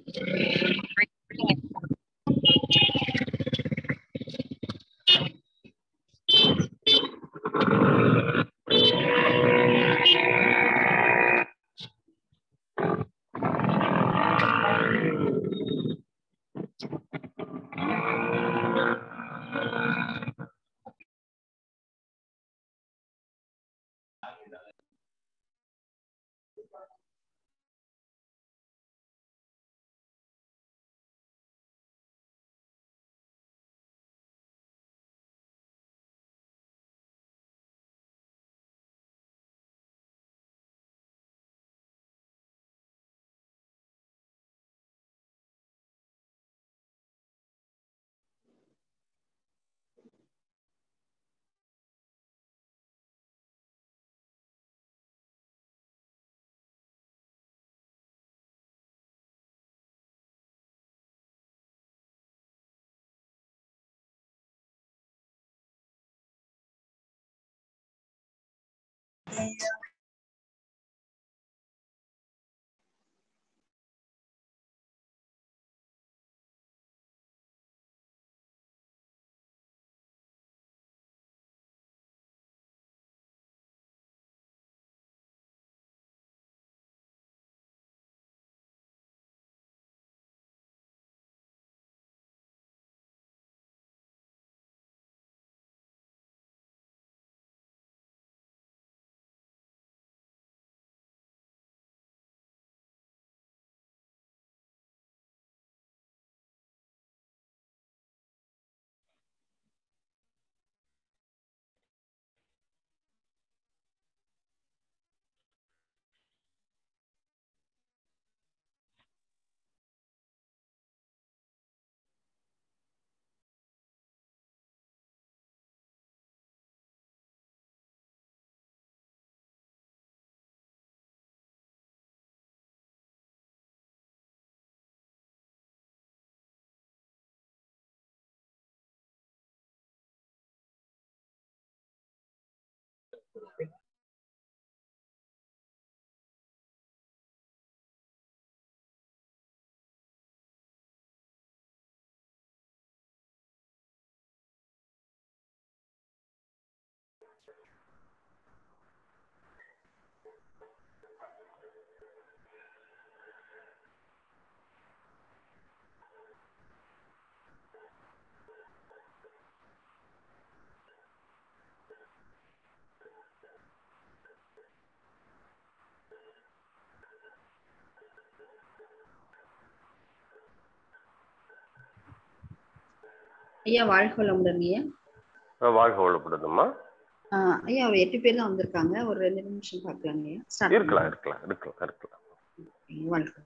ஐயா வாழ்க வளமுடன் ஐயா அஹ் வாழ்க வளப்படுதும்மா ஆஹ் ஐயா ஒரு எட்டு பேர் தான் வந்திருக்காங்க ஒரு ரெண்டு நிமிஷம் பார்க்கலாங்க ஐயா Start இருக்கலாம் இருக்கலாம் இருக்கலாம் இருக்கலாம் பண்ணுங்க. வாழ்க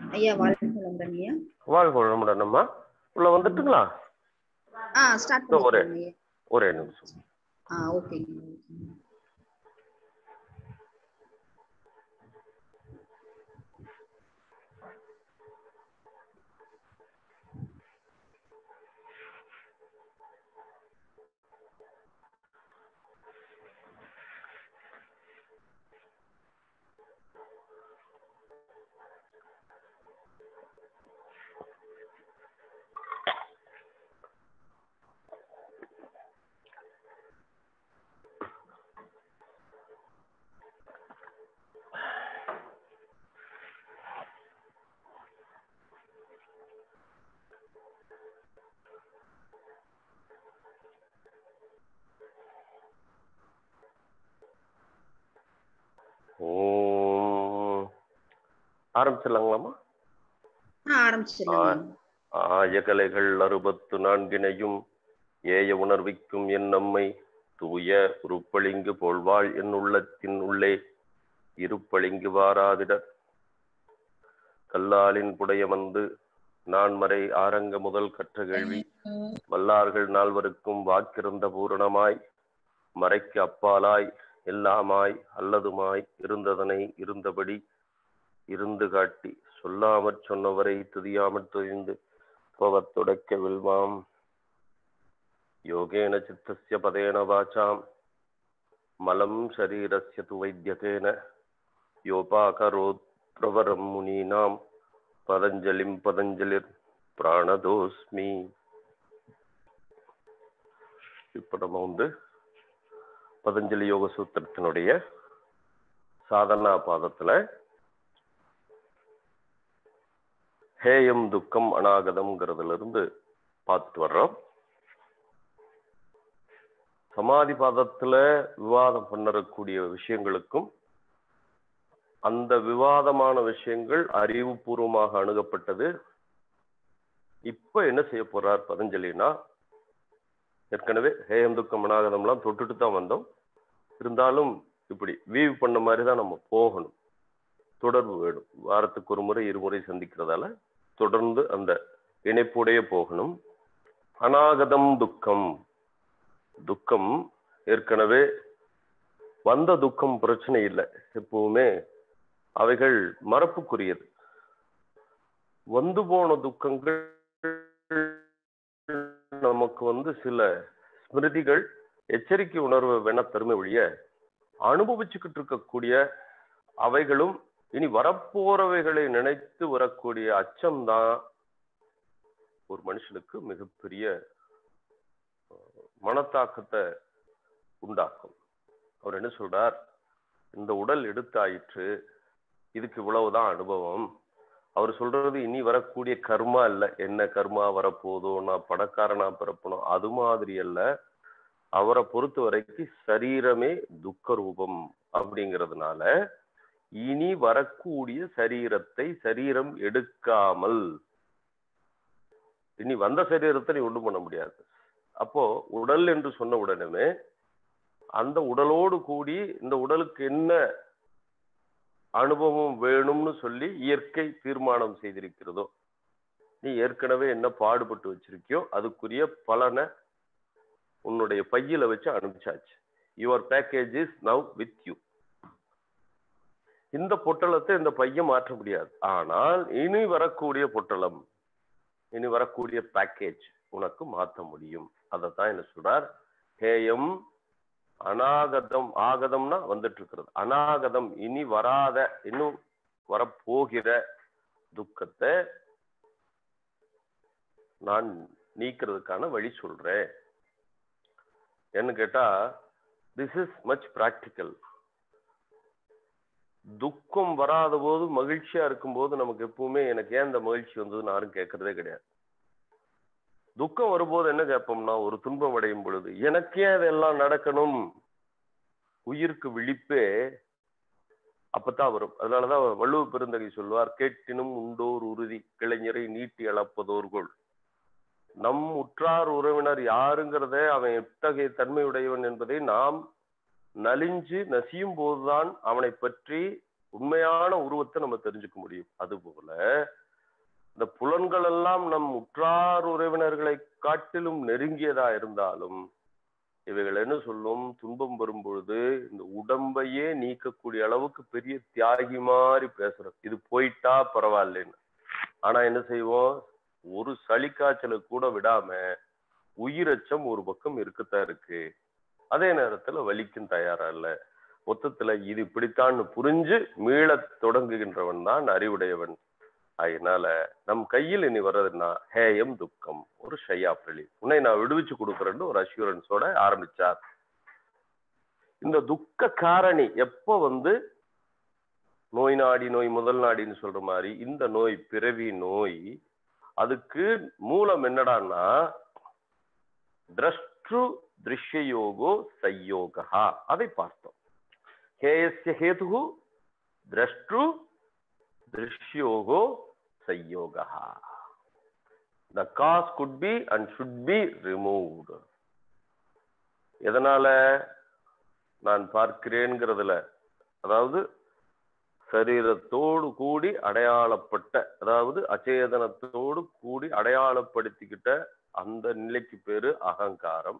ஐயா வாழ்க்கை வளமுடன் ஐயா வாழ்க வளமுடன் அம்மா உள்ள வந்துட்டுங்களா ஆ ஸ்டார்ட் இதோ ஒரே. பண்ணிக்கோங்க ஐயா ஒரே நிமிஷம் ஆ ஓகேங்க ஓகேங்க. ஓம் ஆரம்பிச்சிடலாங்களாம்மா ஆ ஆரம்பிச்சிடலாம் ஆயகலைகள் அறுபத்து நான்கினையும் ஏய உணர்விக்கும் என் நம்மை தூய உருப்பளிங்கு போல்வாள் என் உள்ளத்தின் உள்ளே இருப்பளிங்கு வாராதிட கல்லாலின் புடைய வந்து நான் மறை ஆரங்க முதல் கற்ற கேள்வி வல்லார்கள் நால்வருக்கும் வாக்கிருந்த பூரணமாய் மறைக்கு அப்பாலாய் எல்லாமாய் அல்லதுமாய் இருந்ததனை இருந்தபடி இருந்து காட்டி சொல்லாமற் சொன்னவரை துதியாமற் துதிந்து போகத் துடைக்க வில்வாம் யோகேன சித்தஸ்ய பதேன வாசாம் மலம் சரீரஸ்ய து வைத்தியகேன யோபாகரோத் பிரவரம் முனீனாம் பதஞ்சலிம் பதஞ்சலிர் பிராணதோஸ்மி இப்ப நம்ம வந்து பதஞ்சலி யோக சூத்திரத்தினுடைய சாதனா பாதத்துல ஹேயம் துக்கம் அநாகதம்ங்கிறதுல இருந்து பார்த்துட்டு வர்றோம் சமாதி பாதத்துல விவாதம் பண்ணக்கூடிய விஷயங்களுக்கும் அந்த விவாதமான விஷயங்கள் அறிவுபூர்வமாக அணுகப்பட்டது இப்ப என்ன செய்ய போறார் பதஞ்சலினா ஏற்கனவே ஹேயம் துக்கம் அநாகதம்லாம் தொட்டுட்டு தான் வந்தோம் இருந்தாலும் இப்படி வீவ் பண்ண மாதிரி தான் நம்ம போகணும் தொடர்பு வேணும் வாரத்துக்கு ஒரு முறை இருமுறை சந்திக்கிறதால தொடர்ந்து அந்த இணைப்புடைய போகணும் அநாகதம் துக்கம் துக்கம் ஏற்கனவே வந்த துக்கம் பிரச்சனை இல்லை எப்பவுமே அவைகள் மறப்புக்குரியது வந்து போன துக்கங்கள் நமக்கு வந்து சில ஸ்மிருதிகள் எச்சரிக்கை உணர்வு வேணா தருமை ஒழிய அனுபவிச்சுக்கிட்டு இருக்கக்கூடிய அவைகளும் இனி வரப்போறவைகளை நினைத்து வரக்கூடிய அச்சம்தான் ஒரு மனுஷனுக்கு மிகப்பெரிய அஹ், மனத்தாக்கத்தை உண்டாக்கும் அவர் என்ன சொல்றார் இந்த உடல் எடுத்தாயிற்று இதுக்கு இவ்வளவுதான் அனுபவம் அவர் சொல்றது இனி வரக்கூடிய கர்மா இல்ல என்ன கர்மா வரப்போதோ நான் பணக்காரனா பிறப்பணும் அது மாதிரி அல்ல அவரை பொறுத்த வரைக்கும் சரீரமே துக்க ரூபம் அப்படிங்கிறதுனால இனி வரக்கூடிய சரீரத்தை சரீரம் எடுக்காமல் இனி வந்த சரீரத்தை நீ ஒண்ணும் பண்ண முடியாது அப்போ உடல் என்று சொன்ன உடனே அந்த உடலோடு கூடி இந்த உடலுக்கு என்ன அனுபவம் வேணும்னு சொல்லி இயற்கை தீர்மானம் செய்திருக்கிறதோ நீ ஏற்கனவே என்ன பாடுபட்டு வச்சிருக்கியோ அதுக்குரிய பலனை உன்னுடைய பையில வச்சு அனுப்பிச்சாச்சு your package is now with you இந்த பொட்டலத்தை இந்த பையன் மாற்ற முடியாது ஆனால் இனி வரக்கூடிய பொட்டலம் இனி வரக்கூடிய பேக்கேஜ் உனக்கு மாற்ற முடியும் அதைத்தான் என்ன சொல்றார் ஹேயம் அநாகதம் ஆகதம்னா வந்துட்டு இருக்கிறது அநாகதம் இனி வராத இன்னும் வரப்போகிற துக்கத்தை நான் நீக்கிறதுக்கான வழி சொல்றேன் என்ன கேட்டா திஸ் இஸ் மச் பிராக்டிக்கல் துக்கம் வராத போது மகிழ்ச்சியா இருக்கும்போது நமக்கு எப்பவுமே எனக்கு ஏன் இந்த மகிழ்ச்சி வந்ததுன்னு யாரும் கேட்கறதே கிடையாது துக்கம் வரும்போது என்ன கேட்போம்னா ஒரு துன்பம் அடையும் பொழுது எனக்கே அதெல்லாம் நடக்கணும் உயிருக்கு விழிப்பே அப்பதான் வரும் அதனாலதான் வள்ளுவ பெருந்தகை சொல்வார் கேட்டினும் உண்டோர் உறுதி கிளைஞரை நீட்டி அளப்பதோர்கொள் நம் உற்றார் உறவினர் யாருங்கிறத அவன் எத்தகைய தன்மையுடையவன் என்பதை நாம் நலிஞ்சு நசியும் போதுதான் அவனை பற்றி உண்மையான உருவத்தை நம்ம தெரிஞ்சுக்க முடியும் அதுபோல இந்த புலன்கள் எல்லாம் நம் உற்றார் உறவினர்களை காட்டிலும் நெருங்கியதா இருந்தாலும் இவைகள் என்ன சொல்லும் துன்பம் வரும் பொழுது இந்த உடம்பையே நீக்கக்கூடிய அளவுக்கு பெரிய தியாகி மாதிரி பேசுறோம் இது போயிட்டா பரவாயில்லைன்னு ஆனா என்ன செய்வோம் ஒரு சளி காய்ச்சலை கூட விடாம உயிரச்சம் ஒரு பக்கம் இருக்கத்தான் இருக்கு அதே நேரத்துல வலிக்கும் தயாரா இல்ல மொத்தத்துல இது இப்படித்தான்னு புரிஞ்சு மீளத் தொடங்குகின்றவன் தான் அறிவுடையவன் அதனால நம் கையில் இனி வர்றதுன்னா ஹேயம் துக்கம் ஒரு ஷையா பிரளி உன்னை நான் விடுவிச்சு கொடுக்குறேன்னு ஒரு அஷூரன்ஸோட ஆரம்பிச்சார் இந்த துக்க காரணி எப்போ வந்து நோய் நாடி நோய் முதல் நாடின்னு சொல்ற மாதிரி இந்த நோய் பிறவி நோய் அதுக்கு மூலம் என்னடான்னா திரஷ்டு திருஷ்யயோகோ சையோகா அதை பார்த்தோம் ஹேயஸ்ய ஹேது திரஷ்டு திருஷ்யோகோ சையோகா the cause could be and should be removed எதனால நான் பார்க்கிறேன்கிறதுல அதாவது சரீரத்தோடு கூடி அடையாளப்பட்ட அதாவது அச்சேதனத்தோடு கூடி அடையாளப்படுத்திக்கிட்ட அந்த நிலைக்கு பேரு அகங்காரம்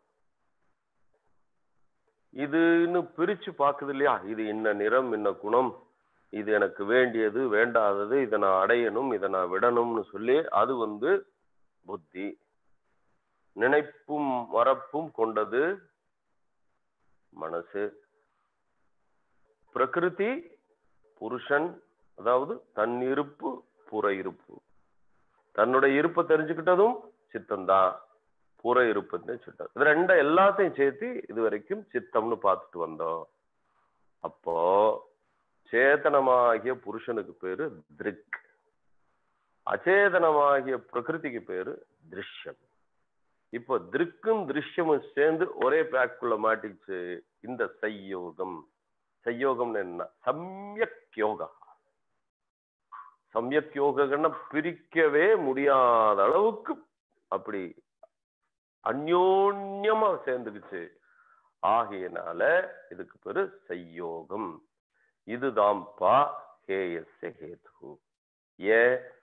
இதுன்னு பிரிச்சு பாக்குது இல்லையா இது இன்ன நிறம் இன்ன குணம் இது எனக்கு வேண்டியது வேண்டாதது இதை நான் அடையணும் இதை நான் விடணும்னு சொல்லி அது வந்து புத்தி நினைப்பும் மறப்பும் கொண்டது மனசு பிரகிருதி புருஷன் அதாவது தன் இருப்பு புற இருப்பு தன்னுடைய இருப்பை தெரிஞ்சுக்கிட்டதும் சித்தம்தான் புற இருப்புன்னு சித்தம் இது ரெண்ட எல்லாத்தையும் சேர்த்து இது வரைக்கும் சித்தம்னு பார்த்துட்டு வந்தோம் அப்போ சேதனமாகிய புருஷனுக்கு பேரு திருக் அச்சேதனமாகிய பிரகிருதிக்கு பேரு திருஷ்யம் இப்போ திருக்கும் திருஷ்யமும் சேர்ந்து ஒரே பேக்குள்ள மாட்டிச்சு இந்த சையோகம் சையோகம்னு என்ன சம்யக் யோகா சம்யக் யோகன்னா பிரிக்கவே முடியாத அளவுக்கு அப்படி அந்யோன்யமா சேர்ந்துக்குச்சு ஆகையினால இதுக்கு பேரு சையோகம் இதுதான் பா ஹேயஸ்ய ஹேது ஏ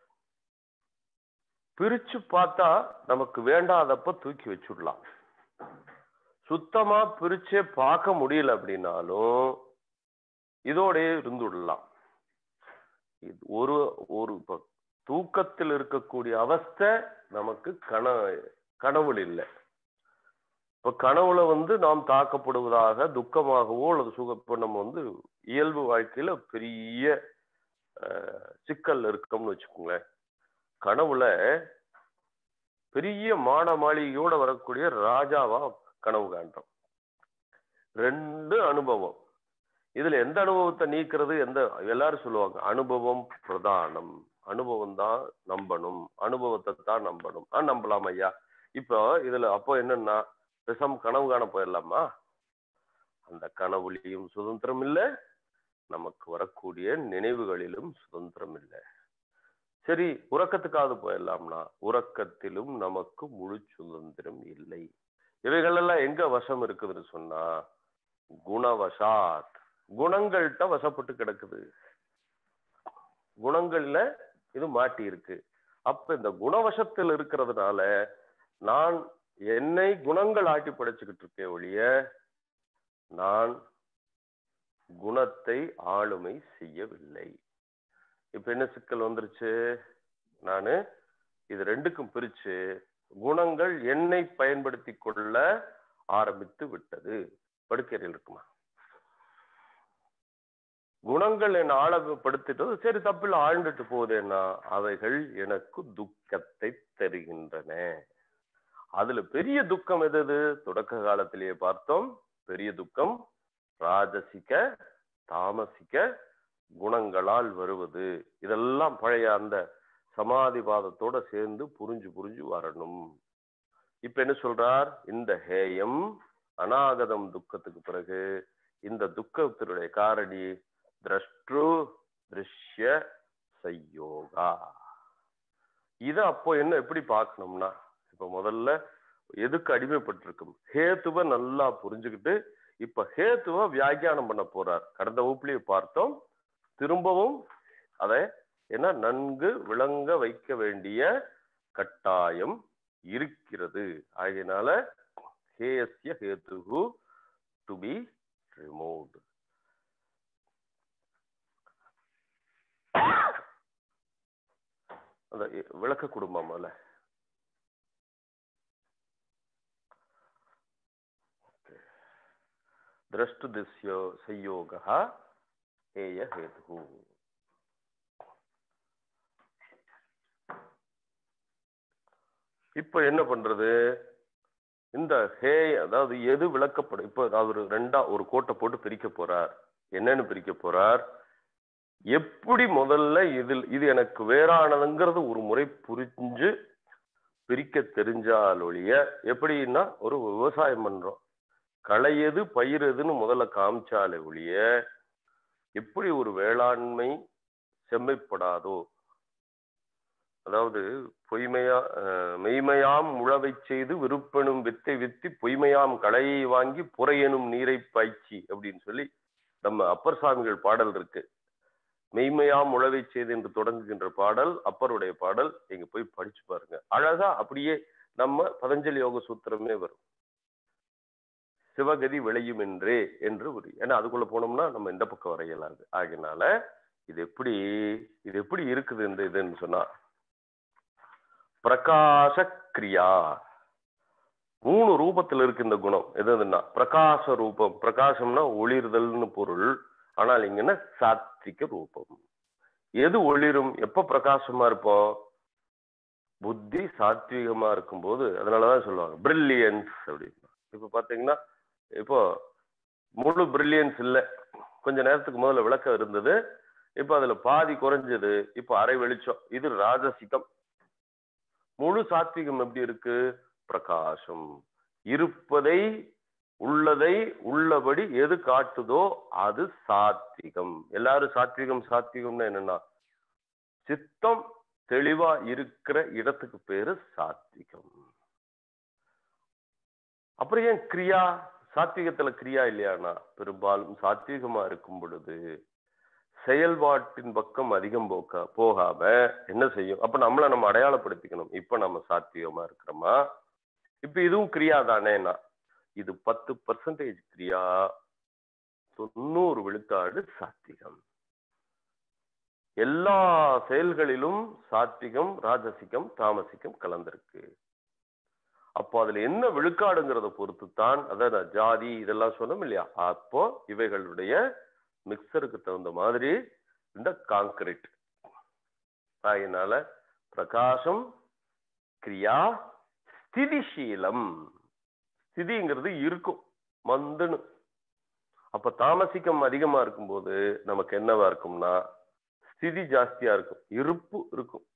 பிரிச்சு பார்த்தா நமக்கு வேண்டாதப்ப தூக்கி வச்சுடலாம் சுத்தமா பிரிச்சே பார்க்க முடியல அப்படின்னாலும் இதோடயே இருந்துடலாம் இது ஒரு ஒரு இப்ப தூக்கத்தில் இருக்கக்கூடிய அவஸ்தை நமக்கு கன கனவுல இல்லை இப்ப கனவுல வந்து நாம் தாக்கப்படுவதாக துக்கமாகவோ அல்லது சுக இப்ப நம்ம வந்து இயல்பு வாழ்க்கையில பெரிய அஹ், சிக்கல் இருக்கோம்னு வச்சுக்கோங்களேன் கனவுல பெரிய மாட மாளிகையோட வரக்கூடிய ராஜாவா கனவு காண்றோம் ரெண்டு அனுபவம் இதுல எந்த அனுபவத்தை நீக்கிறது எந்த எல்லாரும் சொல்லுவாங்க அனுபவம் பிரதானம் அனுபவம் தான் நம்பணும் அனுபவத்தை தான் நம்பணும் ஆ நம்பலாம் ஐயா இப்போ இதுல அப்போ என்னன்னா பேசாம கனவு காண போயிடலாமா அந்த கனவுலையும் சுதந்திரம் இல்லை நமக்கு வரக்கூடிய நினைவுகளிலும் சுதந்திரம் இல்லை சரி உறக்கத்துக்காவது போயிடலாம்னா உறக்கத்திலும் நமக்கு முழு சுதந்திரம் இல்லை இவைகளெல்லாம் எங்க வசம் இருக்குதுன்னு சொன்னா குணவசாத் குணங்கள்கிட்ட வசப்பட்டு கிடக்குது குணங்கள்ல இது மாட்டி இருக்கு அப்ப இந்த குணவசத்தில் இருக்கிறதுனால நான் என்னை குணங்கள் ஆட்டி படைச்சுக்கிட்டு இருக்கேன் ஒழிய நான் குணத்தை ஆளுமை செய்யவில்லை இப்ப என்ன சிக்கல் வந்துருச்சு நானு இது ரெண்டுக்கும் பிரிச்சு குணங்கள் என்னை பயன்படுத்தி கொள்ள ஆரம்பித்து விட்டது படுக்கையில் இருக்குமா குணங்கள் என்னை ஆழப்படுத்திட்டது சரி தப்பில் ஆழ்ந்துட்டு போகுதேன்னா அவைகள் எனக்கு துக்கத்தை தருகின்றன அதுல பெரிய துக்கம் எது எது தொடக்க காலத்திலேயே பார்த்தோம் பெரிய துக்கம் ராஜசிக்க தாமசிக்க குணங்களால் வருவது இதெல்லாம் பழைய அந்த சமாதிவாதத்தோட சேர்ந்து புரிஞ்சு புரிஞ்சு வரணும் இப்ப என்ன சொல்றார் இந்த ஹேயம் அநாகதம் துக்கத்துக்கு பிறகு இந்த துக்கத்தினுடைய காரணி திரஷ்டு திருஷ்ய சையோகா இத அப்போ என்ன எப்படி பார்க்கணும்னா இப்ப முதல்ல எதுக்கு அடிமைப்பட்டிருக்கும் ஹேத்துவ நல்லா புரிஞ்சுக்கிட்டு இப்ப ஹேத்துவ வியாக்கியானம் பண்ண போறார் கடந்த வகுப்புலயே பார்த்தோம் திரும்பவும் அதை ஏன்னா நன்கு விளங்க வைக்க வேண்டிய கட்டாயம் இருக்கிறது ஆகையினால ஹேயஸ்ய ஹேத்துகு டு பி ரிமூவ்டு அந்த விளக்க குடும்பமால द्रष्टु दिश्यो संयोगः हेय हेतु இப்ப என்ன பண்றது இந்த ஹே அதாவது எது விளக்கப்படும் இப்ப அவர் ரெண்டா ஒரு கோட்டை போட்டு பிரிக்க போறார் என்னன்னு பிரிக்க போறார் எப்படி முதல்ல இதில் இது எனக்கு வேறானதுங்கிறது ஒரு முறை புரிஞ்சு பிரிக்க தெரிஞ்சால் ஒழிய எப்படின்னா ஒரு விவசாயம் பண்றோம் களை எது பயிர் எதுன்னு முதல்ல காமிச்சாலே ஒழிய எப்படி ஒரு வேளாண்மை செம்மைப்படாதோ அதாவது பொய்மையா அஹ், மெய்மையாம் உழவை செய்து விருப்பெனும் வித்தை வித்தி பொய்மையாம் களையை வாங்கி புறையெனும் நீரை பாய்ச்சி அப்படின்னு சொல்லி நம்ம அப்பர் சாமிகள் பாடல் இருக்கு மெய்மையாம் உழவை செய்து என்று தொடங்குகின்ற பாடல் அப்பருடைய பாடல் நீங்க போய் படிச்சு பாருங்க அழகா அப்படியே நம்ம பதஞ்சலி யோக சூத்திரமே வரும் சிவகதி விளையும் என்றே என்று ஒரு ஏன்னா அதுக்குள்ள போனோம்னா நம்ம இந்த பக்கம் வரையலாது ஆகினால இது எப்படி இது எப்படி இருக்குது இந்த இதுன்னு சொன்னா பிரகாச கிரியா மூணு ரூபத்துல இருக்கு இந்த குணம் எதுன்னா பிரகாச ரூபம் பிரகாசம்னா ஒளிர்தல்னு பொருள் ஆனால் இங்கன்னா சாத்விக ரூபம் எது ஒளிரும் எப்ப பிரகாசமா இருப்போம் புத்தி சாத்வீகமா இருக்கும்போது அதனாலதான் சொல்லுவாங்க பிரில்லியன்ஸ் அப்படின்னு இப்ப பாத்தீங்கன்னா இப்போ முழு பிரில்லியன்ஸ் இல்ல கொஞ்ச நேரத்துக்கு முதல்ல விளக்கம் இருந்தது இப்ப அதுல பாதி குறைஞ்சது இப்ப அரை வெளிச்சம் இது ராஜசிகம் முழு சாத்விகம் எப்படி இருக்கு பிரகாசம் இருப்பதை உள்ளதை உள்ளபடி எது காட்டுதோ அது சாத்விகம் எல்லாரும் சாத்விகம் சாத்விகம்னா என்னன்னா சித்தம் தெளிவா இருக்கிற இடத்துக்கு பேரு சாத்விகம் அப்புறம் ஏன் கிரியா சாத்விகத்துல கிரியா இல்லையானா பெரும்பாலும் சாத்விகமா இருக்கும் பொழுது செயல்பாட்டின் பக்கம் அதிகம் போக்க போகாம என்ன செய்யும் அப்ப நம்மள நம்ம அடையாளப்படுத்திக்கணும் இப்ப நம்ம சாத்விகமா இருக்கிறோமா இப்ப இதுவும் கிரியா தானேனா இது பத்து பர்சன்டேஜ் கிரியா தொண்ணூறு விழுக்காடு சாத்விகம் எல்லா செயல்களிலும் சாத்விகம் ராஜசிகம் தாமசிகம் கலந்திருக்கு அப்போ அதுல என்ன விழுக்காடுங்கிறத பொறுத்து தான் அதாவது ஜாதி இதெல்லாம் சொன்னோம் இல்லையா அப்போ இவைகளுடைய மிக்சருக்கு தகுந்த மாதிரி இந்த காங்கிரீட் அதனால பிரகாசம் கிரியா ஸ்திதிசீலம் ஸ்திதிங்கிறது இருக்கும் மந்துன்னு அப்ப தாமசிக்கம் அதிகமா இருக்கும்போது நமக்கு என்னவா இருக்கும்னா ஸ்திதி ஜாஸ்தியா இருக்கும் இருப்பு இருக்கும்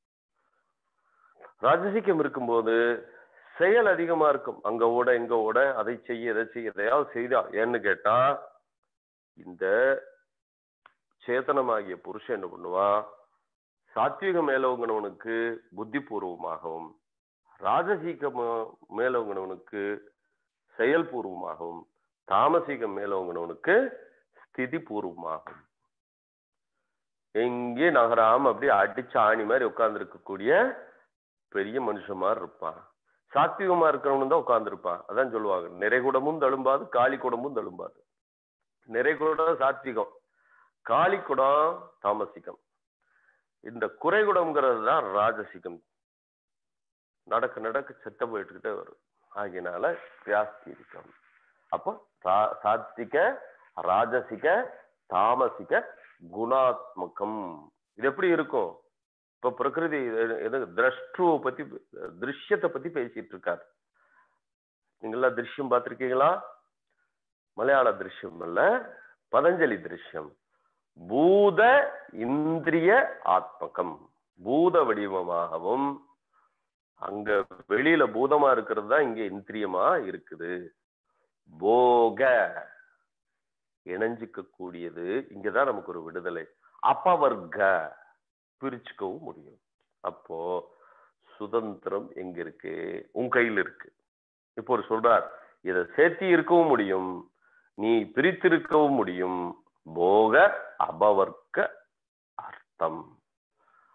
ராஜசிக்கம் இருக்கும்போது செயல் அதிகமா இருக்கும் அங்க ஓட இங்க ஓட அதை செய்ய இதை செய்ய எதையாவது செய்தா ஏன்னு கேட்டா இந்த சேத்தனமாகிய புருஷன் என்ன பண்ணுவான் சாத்விக மேலோங்கினவனுக்கு புத்திபூர்வமாகவும் ராஜசீக மேலோங்கினவனுக்கு செயல்பூர்வமாகவும் தாமசிகம் மேலோங்கினவனுக்கு ஸ்திதி பூர்வமாகும் எங்கே நகராம அப்படியே அடிச்சு ஆணி மாதிரி உட்கார்ந்து இருக்கக்கூடிய பெரிய மனுஷன் மாதிரி இருப்பான் சாத்விகமா இருக்கிறவனு தான் உட்கார்ந்துருப்பான் அதான் சொல்லுவாங்க நிறைகுடமும் தழும்பாது காளி குடமும் தழும்பாது நிறைகுடம் சாத்விகம் காளி குடம் தாமசிகம் இந்த குறைகுடம்ங்கிறது தான் ராஜசிகம் நடக்க நடக்க செத்த போயிட்டுக்கிட்டே வரும் ஆகினால வியாஸ்தீரிக்கம் அப்போ சா- சாத்விக ராஜசிக தாமசிக குணாத்மகம் இது எப்படி இருக்கும் இப்ப பிரகிருதி எது- எது திரஷ்டுவை பத்தி திருஷ்யத்தை பத்தி பேசிட்டு இருக்காரு நீங்களா திருஷ்யம் பார்த்திருக்கீங்களா மலையாள திருஷ்யம் அல்ல பதஞ்சலி திருஷ்யம் பூத இந்திரிய ஆத்மகம் பூத வடிவமாகவும் அங்க வெளியில பூதமா இருக்கிறது தான் இங்க இந்திரியமா இருக்குது போக இணைஞ்சிக்க கூடியது இங்கதான் நமக்கு ஒரு விடுதலை அப்பவர்க்க பிரிச்சுக்கவும் முடியும் அப்போ சுதந்திரம் எங்க இருக்கு உன் கையில் இருக்கு இப்போ ஒரு சொல்றார் இதை சேர்த்தி இருக்கவும் முடியும் நீ பிரித்திருக்கவும் முடியும் போக அபவர்க்க அர்த்தம்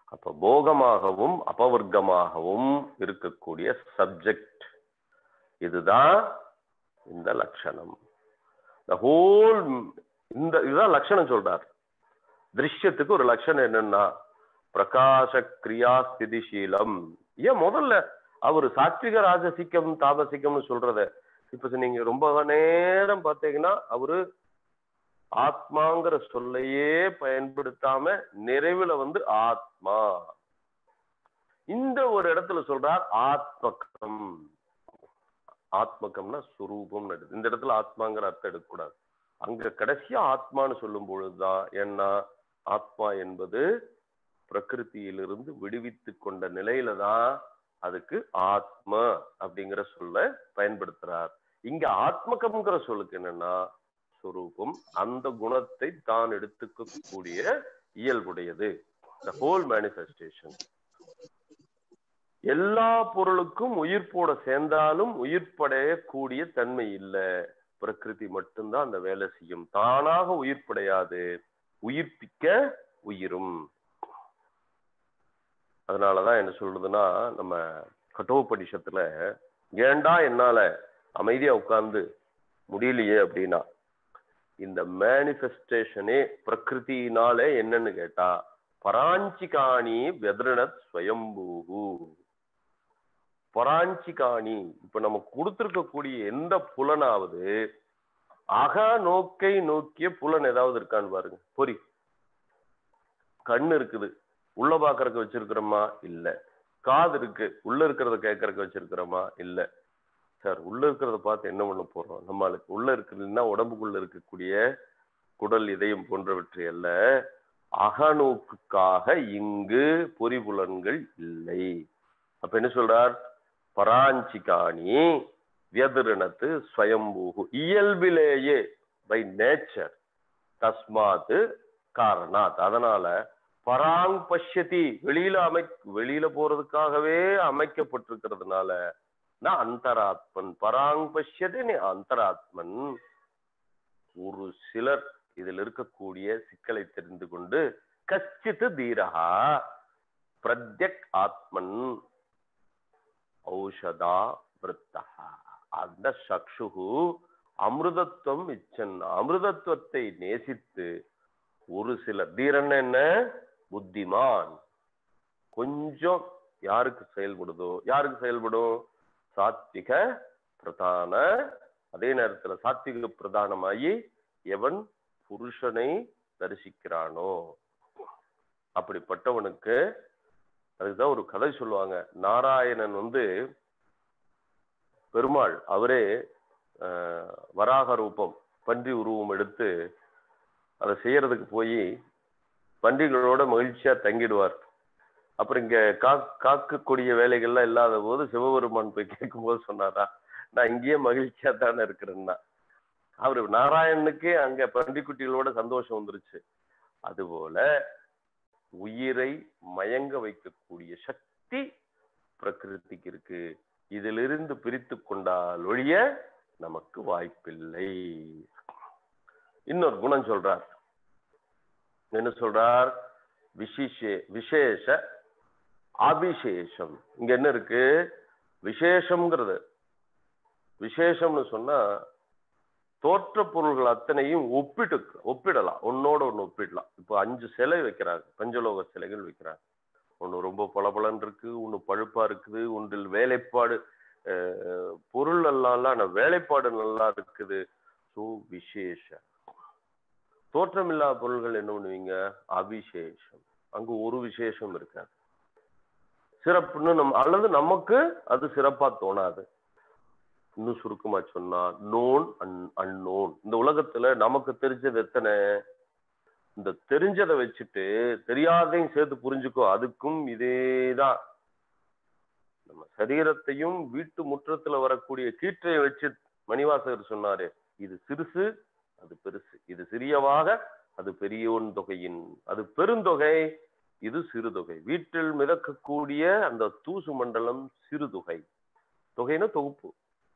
அப்ப போகமாகவும் அபவர்க்கமாகவும் இருக்கக்கூடிய சப்ஜெக்ட் இதுதான் இந்த லட்சணம் த ஹோல் இந்த இதுதான் லட்சணம் சொல்றார் திருஷ்யத்துக்கு ஒரு லட்சணம் என்னன்னா பிரகாச கிரியா ஸ்திதிசீலம் ஏன் முதல்ல அவர் சாத்விக ராஜசிக்கம் தாபசிக்கம்னு சொல்றத இப்ப நீங்க ரொம்ப நேரம் பார்த்தீங்கன்னா அவரு ஆத்மாங்கிற சொல்லையே பயன்படுத்தாம நிறைவுல வந்து ஆத்மா இந்த ஒரு இடத்துல சொல்றார் ஆத்மகம் ஆத்மகம்னா சுரூபம் இந்த இடத்துல ஆத்மாங்கிற அர்த்தம் எடுக்கக்கூடாது அங்க கடைசியா ஆத்மான்னு சொல்லும் பொழுதுதான் ஏன்னா ஆத்மா என்பது பிரகிருத்தியிலிருந்து விடுவித்து கொண்ட நிலையில தான் அதுக்கு ஆத்ம அப்படிங்கிற சொல்ல பயன்படுத்துறார் இங்க ஆத்மகம்ங்கிற சொல்லுக்கு என்னன்னா சொரூபம் அந்த குணத்தை தான் எடுத்துக்கக்கூடிய இயல்புடையது த ஹோல் மேனிஃபெஸ்டேஷன் எல்லா பொருளுக்கும் உயிர்ப்போட சேர்ந்தாலும் உயிர்ப்படையக்கூடிய தன்மை இல்லை பிரகிருதி மட்டும்தான் அந்த வேலை செய்யும் தானாக உயிர்ப்படையாது உயிர்ப்பிக்க உயிரும் அதனாலதான் என்ன சொல்றதுன்னா நம்ம கட்டோபனிஷத்துல ஏண்டா என்னால அமைதியா உட்கார்ந்து முடியலையே அப்படின்னா இந்த மேனிஃபெஸ்டேஷனே பிரகிருத்தினாலே என்னன்னு கேட்டா பராஞ்சிகாணி வெதரணத் ஸ்வயம்பூகு பராஞ்சிகாணி இப்ப நம்ம கொடுத்திருக்கக்கூடிய எந்த புலனாவது அக நோக்கை நோக்கிய புலன் ஏதாவது இருக்கான்னு பாருங்க பொறி கண் இருக்குது உள்ள பாக்குறதுக்கு வச்சிருக்கிறோமா இல்ல காது இருக்கு உள்ள இருக்கிறத கேட்கறதுக்கு வச்சிருக்கிறோமா இல்ல சார் உள்ள இருக்கிறத பார்த்து என்ன பண்ண போறோம் நம்மளுக்கு உள்ள இருக்குதுன்னா உடம்புக்குள்ள இருக்கக்கூடிய குடல் இதயம் போன்றவற்றை அல்ல அகநோக்குக்காக இங்கு பொறிபுலன்கள் இல்லை அப்ப என்ன சொல்றார் பராஞ்சிகாணி வியதிரணத்து ஸ்வயம்பூகு இயல்பிலேயே பை நேச்சர் தஸ்மாத்து காரணாத் அதனால பராங் பஷ்யதி வெளியில அமை வெளியில போறதுக்காகவே அமைக்கப்பட்டிருக்கிறதுனால நான் அந்தராத்மன் பராங் பஷ்யதி நீ அந்தராத்மன் ஒரு சிலர் இதில் இருக்கக்கூடிய சிக்கலை தெரிந்து கொண்டு கச்சித்து தீரகா பிரத்யக் ஆத்மன் ஔஷதா விருத்தகா அந்த சக்ஷுகு அமிர்தத்துவம் இச்சன் அமிர்தத்துவத்தை நேசித்து ஒரு சிலர் தீரன் என்ன புத்திமான் கொஞ்சம் யாருக்கு செயல்படுதோ யாருக்கு செயல்படும் சாத்விக பிரதான அதே நேரத்துல சாத்விக பிரதானமாயி எவன் புருஷனை தரிசிக்கிறானோ அப்படிப்பட்டவனுக்கு அதுக்குதான் ஒரு கதை சொல்லுவாங்க நாராயணன் வந்து பெருமாள் அவரே வராக ரூபம் பன்றி உருவம் எடுத்து அதை செய்யறதுக்கு போய் பன்றிகளோட மகிழ்ச்சியா தங்கிடுவார் அப்புறம் இங்க கா காக்கக்கூடிய வேலைகள்லாம் இல்லாத போது சிவபெருமான் போய் கேட்கும் போது சொன்னாரா நான் இங்கேயே மகிழ்ச்சியா தானே இருக்கிறேன்னா அவரு நாராயணனுக்கே அங்க பன்றிக்குட்டிகளோட சந்தோஷம் வந்துருச்சு அதுபோல உயிரை மயங்க வைக்கக்கூடிய சக்தி பிரகிருதிக்கு இருக்கு இதிலிருந்து பிரித்து கொண்டால் ஒழிய நமக்கு வாய்ப்பில்லை இன்னொரு குணம் சொல்றார் என்ன சொல்றார் விசேஷ விசேஷ அபிசேஷம் இங்க என்ன இருக்கு விசேஷம்ங்கிறது விசேஷம்னு சொன்னா தோற்ற பொருள்கள் அத்தனையும் ஒப்பிட்டு ஒப்பிடலாம் ஒன்னோட ஒன்று ஒப்பிடலாம் இப்போ அஞ்சு சிலை வைக்கிறாங்க பஞ்சலோக சிலைகள் வைக்கிறாங்க ஒன்று ரொம்ப பளபளன்னு இருக்கு ஒன்று பழுப்பா இருக்குது ஒன்றில் வேலைப்பாடு பொருள் எல்லாம் வேலைப்பாடு நல்லா இருக்குது ஸோ விசேஷ தோற்றம் இல்லாத பொருள்கள் என்ன பண்ணுவீங்க அபிசேஷம் அங்கு ஒரு விசேஷம் இருக்காது சிறப்புன்னு நம்ம அல்லது நமக்கு அது சிறப்பா தோணாது இன்னும் சுருக்கமா சொன்னா நோன் அன் அன்னோன் இந்த உலகத்துல நமக்கு தெரிஞ்சது எத்தனை இந்த தெரிஞ்சதை வச்சுட்டு தெரியாதையும் சேர்த்து புரிஞ்சுக்கோ அதுக்கும் இதேதான் நம்ம சரீரத்தையும் வீட்டு முற்றத்துல வரக்கூடிய கீற்றையை வச்சு மணிவாசகர் சொன்னாரு இது சிறுசு அது பெருசு இது சிறியவாக அது பெரியோன் தொகையின் அது பெருந்தொகை இது சிறுதொகை வீட்டில் மிதக்கக்கூடிய அந்த தூசு மண்டலம் சிறுதொகை தொகைன்னா தொகுப்பு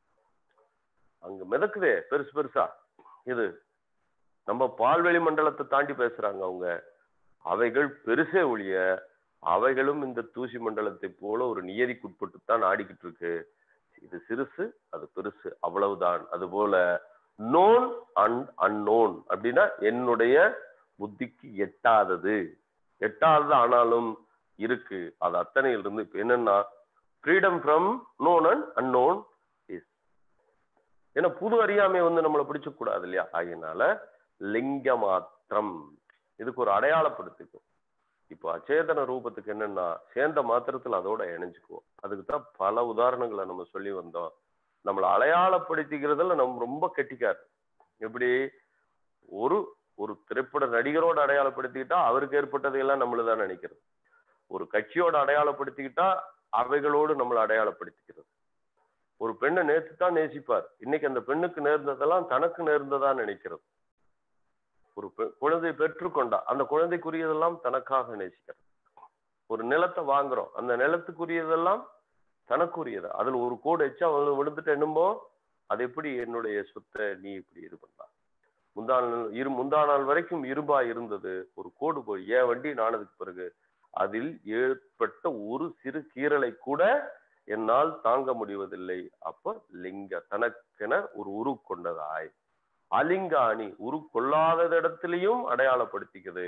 அங்க மிதக்குதே பெருசு பெருசா இது நம்ம பால்வெளி மண்டலத்தை தாண்டி பேசுறாங்க அவங்க அவைகள் பெருசே ஒழிய அவைகளும் இந்த தூசி மண்டலத்தை போல ஒரு நியதிக்குட்பட்டு தான் ஆடிக்கிட்டு இருக்கு இது சிறுசு அது பெருசு அவ்வளவுதான் அதுபோல நோன் அண்ட் அன்னோன் அப்படின்னா என்னுடைய புத்திக்கு எட்டாதது எட்டாதது ஆனாலும் இருக்கு அது அத்தனையில் இருந்து இப்ப என்னன்னா freedom from known and unknown is ஏன்னா புது அறியாமை வந்து நம்மளை பிடிச்ச கூடாது இல்லையா ஆகையினால லிங்க மாத்திரம் இதுக்கு ஒரு அடையாளப்படுத்திக்கும் இப்போ அச்சேதன ரூபத்துக்கு என்னன்னா சேர்ந்த மாத்திரத்துல அதோட இணைஞ்சுக்குவோம் அதுக்கு தான் பல உதாரணங்களை நம்ம சொல்லி வந்தோம் நம்மளை அடையாளப்படுத்திக்கிறதுல நம்ம ரொம்ப கெட்டிக்காரு எப்படி ஒரு ஒரு திரைப்பட நடிகரோட அடையாளப்படுத்திக்கிட்டா அவருக்கு ஏற்பட்டதையெல்லாம் நம்மளுதான் நினைக்கிறது ஒரு கட்சியோட அடையாளப்படுத்திக்கிட்டா அவைகளோடு நம்மளை அடையாளப்படுத்திக்கிறது ஒரு பெண்ணை நேற்று தான் நேசிப்பார் இன்னைக்கு அந்த பெண்ணுக்கு நேர்ந்ததெல்லாம் தனக்கு நேர்ந்ததா நினைக்கிறது ஒரு பெ- குழந்தை பெற்றுக்கொண்டா அந்த குழந்தைக்குரியதெல்லாம் தனக்காக நேசிக்கிறது ஒரு நிலத்தை வாங்குறோம் அந்த நிலத்துக்குரியதெல்லாம் தனக்குரியது அதுல ஒரு கோடு எச்சா வந்து விழுந்துட்டு என்னமோ அது எப்படி என்னுடைய சொத்தை நீ இப்படி இது பண்ணா முந்தா நாள் இரு முந்தா நாள் வரைக்கும் இருபா இருந்தது ஒரு கோடு போய் ஏன் வண்டி நானதுக்கு பிறகு அதில் ஏற்பட்ட ஒரு சிறு கீறலை கூட என்னால் தாங்க முடிவதில்லை அப்ப லிங்க தனக்கென ஒரு உரு கொண்டதாய் அலிங்காணி உரு கொள்ளாத இடத்திலையும் அடையாளப்படுத்திக்குது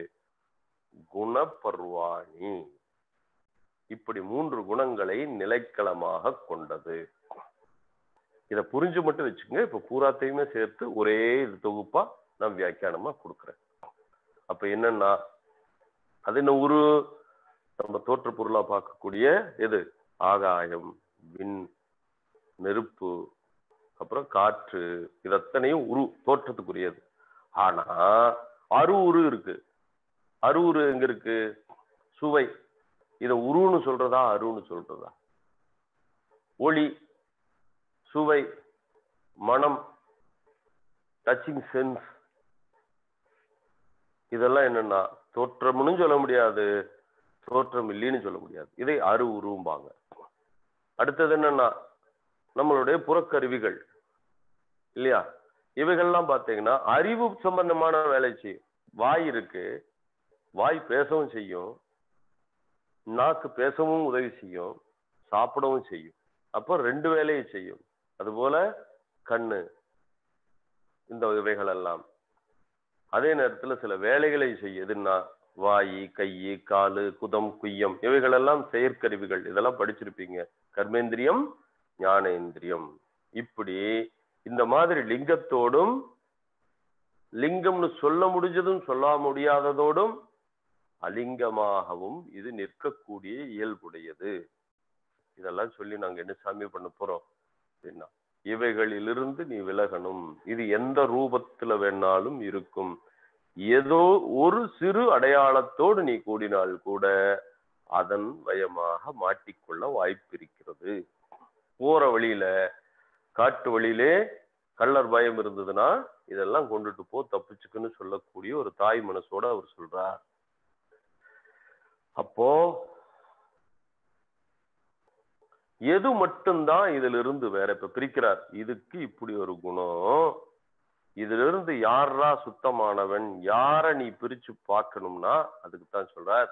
குணப்பர்வாணி இப்படி மூன்று குணங்களை நிலைக்களமாக கொண்டது இதை புரிஞ்சு மட்டும் வச்சுங்க இப்ப பூராத்தையுமே சேர்த்து ஒரே இது தொகுப்பா நான் வியாக்கியானமா கொடுக்குறேன் அப்ப என்னன்னா அது என்ன ஒரு நம்ம தோற்ற பொருளா பார்க்கக்கூடிய எது ஆகாயம் விண் நெருப்பு அப்புறம் காற்று இது அத்தனையும் உரு தோற்றத்துக்குரியது ஆனா அரு உரு இருக்கு அரு உரு எங்க இருக்கு சுவை இத உருன்னு சொல்றதா அருன்னு சொல்றதா ஒளி சுவை மனம் டச்சிங் சென்ஸ் இதெல்லாம் என்னன்னா தோற்றம்னு சொல்ல முடியாது தோற்றம் இல்லைன்னு சொல்ல முடியாது இதை அரு உருவாங்க அடுத்தது என்னன்னா நம்மளுடைய புறக்கருவிகள் இல்லையா இவைகள்லாம் பார்த்தீங்கன்னா அறிவு சம்பந்தமான வேலை செய்யும் வாய் இருக்கு வாய் பேசவும் செய்யும் நாக்கு பேசவும் உதவி செய்யும் சாப்பிடவும் செய்யும் அப்போ ரெண்டு வேலையை செய்யும் அதுபோல கண்ணு இந்த இவைகள் எல்லாம் அதே நேரத்துல சில வேலைகளை செய்யும் எதுன்னா வாய் கை காலு குதம் குய்யம் இவைகளெல்லாம் செயற்கருவிகள் இதெல்லாம் படிச்சிருப்பீங்க கர்மேந்திரியம் ஞானேந்திரியம் இப்படி இந்த மாதிரி லிங்கத்தோடும் லிங்கம்னு சொல்ல முடிஞ்சதும் சொல்ல முடியாததோடும் அலிங்கமாகவும் இது நிற்கக்கூடிய இயல்புடையது இதெல்லாம் சொல்லி நாங்க என்ன சாமி பண்ண போறோம் அப்படின்னா இவைகளிலிருந்து நீ விலகணும் இது எந்த ரூபத்துல வேணாலும் இருக்கும் ஏதோ ஒரு சிறு அடையாளத்தோடு நீ கூடினால் கூட அதன் வயமாக மாட்டிக்கொள்ள வாய்ப்பு இருக்கிறது போற வழியில காட்டு வழியிலே கள்ளர் பயம் இருந்ததுன்னா இதெல்லாம் கொண்டுட்டு போ தப்பிச்சுக்குன்னு சொல்லக்கூடிய ஒரு தாய் மனசோட அவர் சொல்றார் அப்போ எது மட்டும்தான் இதுல இருந்து வேற இப்ப பிரிக்கிறார் இதுக்கு இப்படி ஒரு குணம் இதுல இருந்து யாரா சுத்தமானவன் யார நீ பிரிச்சு பார்க்கணும்னா அதுக்கு தான் சொல்றார்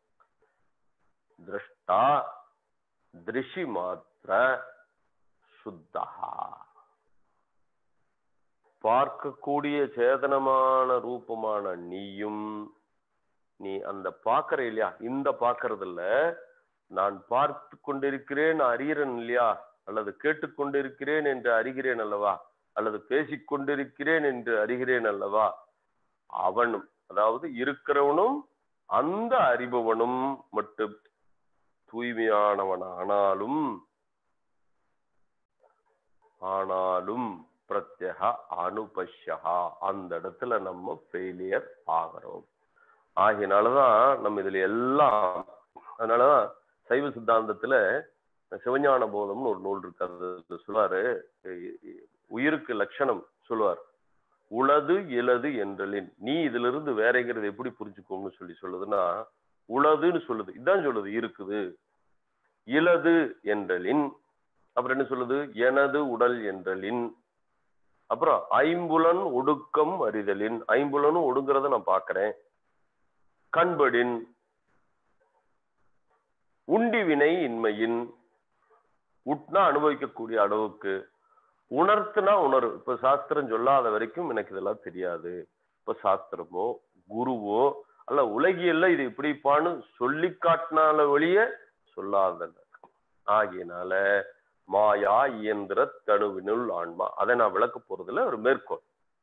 திரஷ்டா திருஷி மாத்திர சுத்தஹா பார்க்கக்கூடிய சேதனமான ரூபமான நீயும் நீ அந்த பாக்குற இல்லையா இந்த பாக்குறது இல்ல நான் பார்த்து கொண்டிருக்கிறேன் அறிகிறேன் இல்லையா அல்லது கேட்டுக்கொண்டிருக்கிறேன் என்று அறிகிறேன் அல்லவா அல்லது பேசிக் கொண்டிருக்கிறேன் என்று அறிகிறேன் அல்லவா அவனும் அதாவது இருக்கிறவனும் அந்த அறிபவனும் மட்டும் தூய்மையானவன் ஆனாலும் ஆனாலும் பிரத்யக அனுபஷ்யா அந்த இடத்துல நம்ம ஃபெயிலியர் ஆகிறோம் ஆகினாலதான் நம்ம இதுல எல்லாம் அதனாலதான் சைவ சித்தாந்தத்துல சிவஞான போதம்னு ஒரு நூல் இருக்கு அது சொல்லுவாரு உயிருக்கு லட்சணம் சொல்லுவார் உளது இலது என்றலின் நீ இதுல இருந்து வேறங்கிறது எப்படி புரிஞ்சுக்கோம்னு சொல்லி சொல்லுதுன்னா உளதுன்னு சொல்லுது இதான் சொல்லுது இருக்குது இலது என்றலின் அப்புறம் என்ன சொல்லுது எனது உடல் என்றலின் அப்புறம் ஐம்புலன் ஒடுக்கம் அறிதலின் ஐம்புலனும் ஒடுங்கிறத நான் பாக்குறேன் கண்படின் உண்டி வினை இன்மையின் உட்னா அனுபவிக்கக்கூடிய அளவுக்கு உணர்த்துனா உணர்வு இப்ப சாஸ்திரம் சொல்லாத வரைக்கும் எனக்கு இதெல்லாம் தெரியாது இப்ப சாஸ்திரமோ குருவோ அல்ல உலகியல்ல இது இப்படிப்பான்னு சொல்லி காட்டினால ஒழிய சொல்லாத ஆகியனால மாயா இயந்திர தனுவினுள் ஆன்மா அதை நான் விளக்க போறதுல ஒரு மேற்கோள்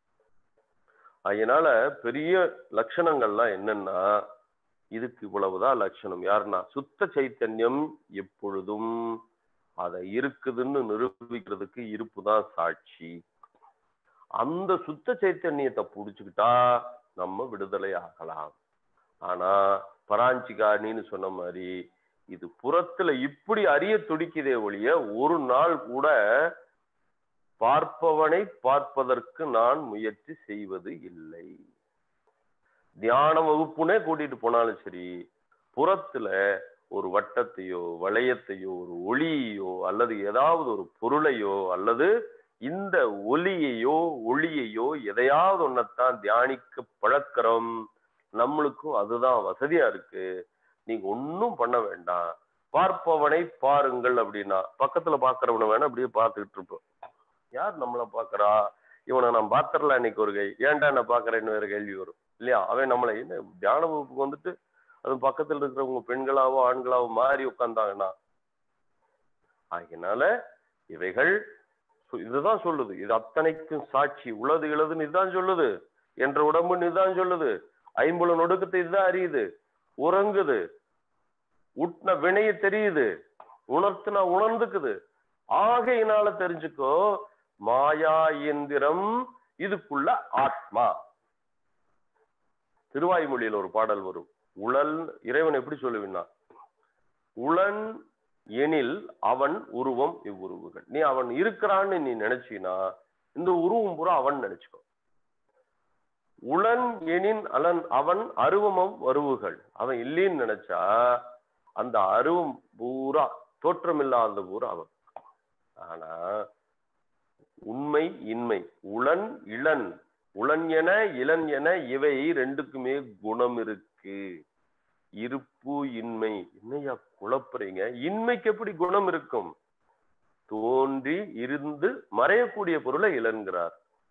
அதனால பெரிய லட்சணங்கள்லாம் என்னன்னா இதுக்கு இவ்வளவுதான் லட்சணம் யாருன்னா சுத்த சைத்தன்யம் எப்பொழுதும் அதை இருக்குதுன்னு நிரூபிக்கிறதுக்கு இருப்பு தான் சாட்சி அந்த சுத்த சைத்தன்யத்தை புடிச்சுக்கிட்டா நம்ம விடுதலை ஆகலாம் ஆனா பராஞ்சிகாணின்னு சொன்ன மாதிரி இது புறத்துல இப்படி அறிய துடிக்குதே ஒழிய ஒரு நாள் கூட பார்ப்பவனை பார்ப்பதற்கு நான் முயற்சி செய்வது இல்லை தியான வகுப்புனே கூட்டிட்டு போனாலும் சரி புறத்துல ஒரு வட்டத்தையோ வளையத்தையோ ஒரு ஒளியையோ அல்லது ஏதாவது ஒரு பொருளையோ அல்லது இந்த ஒலியையோ ஒளியையோ எதையாவது ஒன்னத்தான் தியானிக்க பழக்கிறோம் நம்மளுக்கும் அதுதான் வசதியா இருக்கு நீங்க ஒன்னும் பண்ண வேண்டாம் பார்ப்பவனை பாருங்கள் அப்படின்னா பக்கத்துல பாக்குறவனை வேணா அப்படியே பார்த்துக்கிட்டு இருப்போம் யார் நம்மளை பாக்குறா இவனை நான் பாத்திரல இன்னைக்கு ஒரு கை ஏன்டா நான் பாக்குறேன்னு வேற கேள்வி வரும் இல்லையா அவன் நம்மளை என்ன தியான வகுப்புக்கு வந்துட்டு அது பக்கத்துல இருக்கிறவங்க பெண்களாவோ ஆண்களாவோ மாறி உட்கார்ந்தாங்கன்னா ஆகினால இவைகள் இதுதான் சொல்லுது இது அத்தனைக்கும் சாட்சி உளது இளதுன்னு இதுதான் சொல்லுது என்ற உடம்புன்னு இதுதான் சொல்லுது ஐம்புல நொடுக்கத்தை இதுதான் அறியுது உறங்குது உட்ன வினைய தெரியுது உணர்த்துனா உணர்ந்துக்குது ஆகையினால தெரிஞ்சுக்கோ மாயா இயந்திரம் இதுக்குள்ள ஆத்மா திருவாய்மொழியில் ஒரு பாடல் வரும் உழல் இறைவன் எப்படி சொல்லுவினா உளன் எனில் அவன் உருவம் இவ்வுருவுகள் நீ அவன் இருக்கிறான்னு நீ நினைச்சினா இந்த உருவம் பூரா அவன் நினைச்சுக்கோ உளன் எனின் அலன் அவன் அருவமும் வருவுகள் அவன் இல்லைன்னு நினைச்சா அந்த அருவம் பூரா தோற்றமில்லாத பூரா அவன் ஆனா உண்மை இன்மை உளன் இளன் உளன் என இளன் என இவை ரெண்டுக்குமே குணம் இருக்கு இருப்பு இன்மை என்னையா குழப்புறீங்க இன்மைக்கு எப்படி குணம் இருக்கும் தோன்றி இருந்து மறையக்கூடிய பொருளை இளன்கிறார்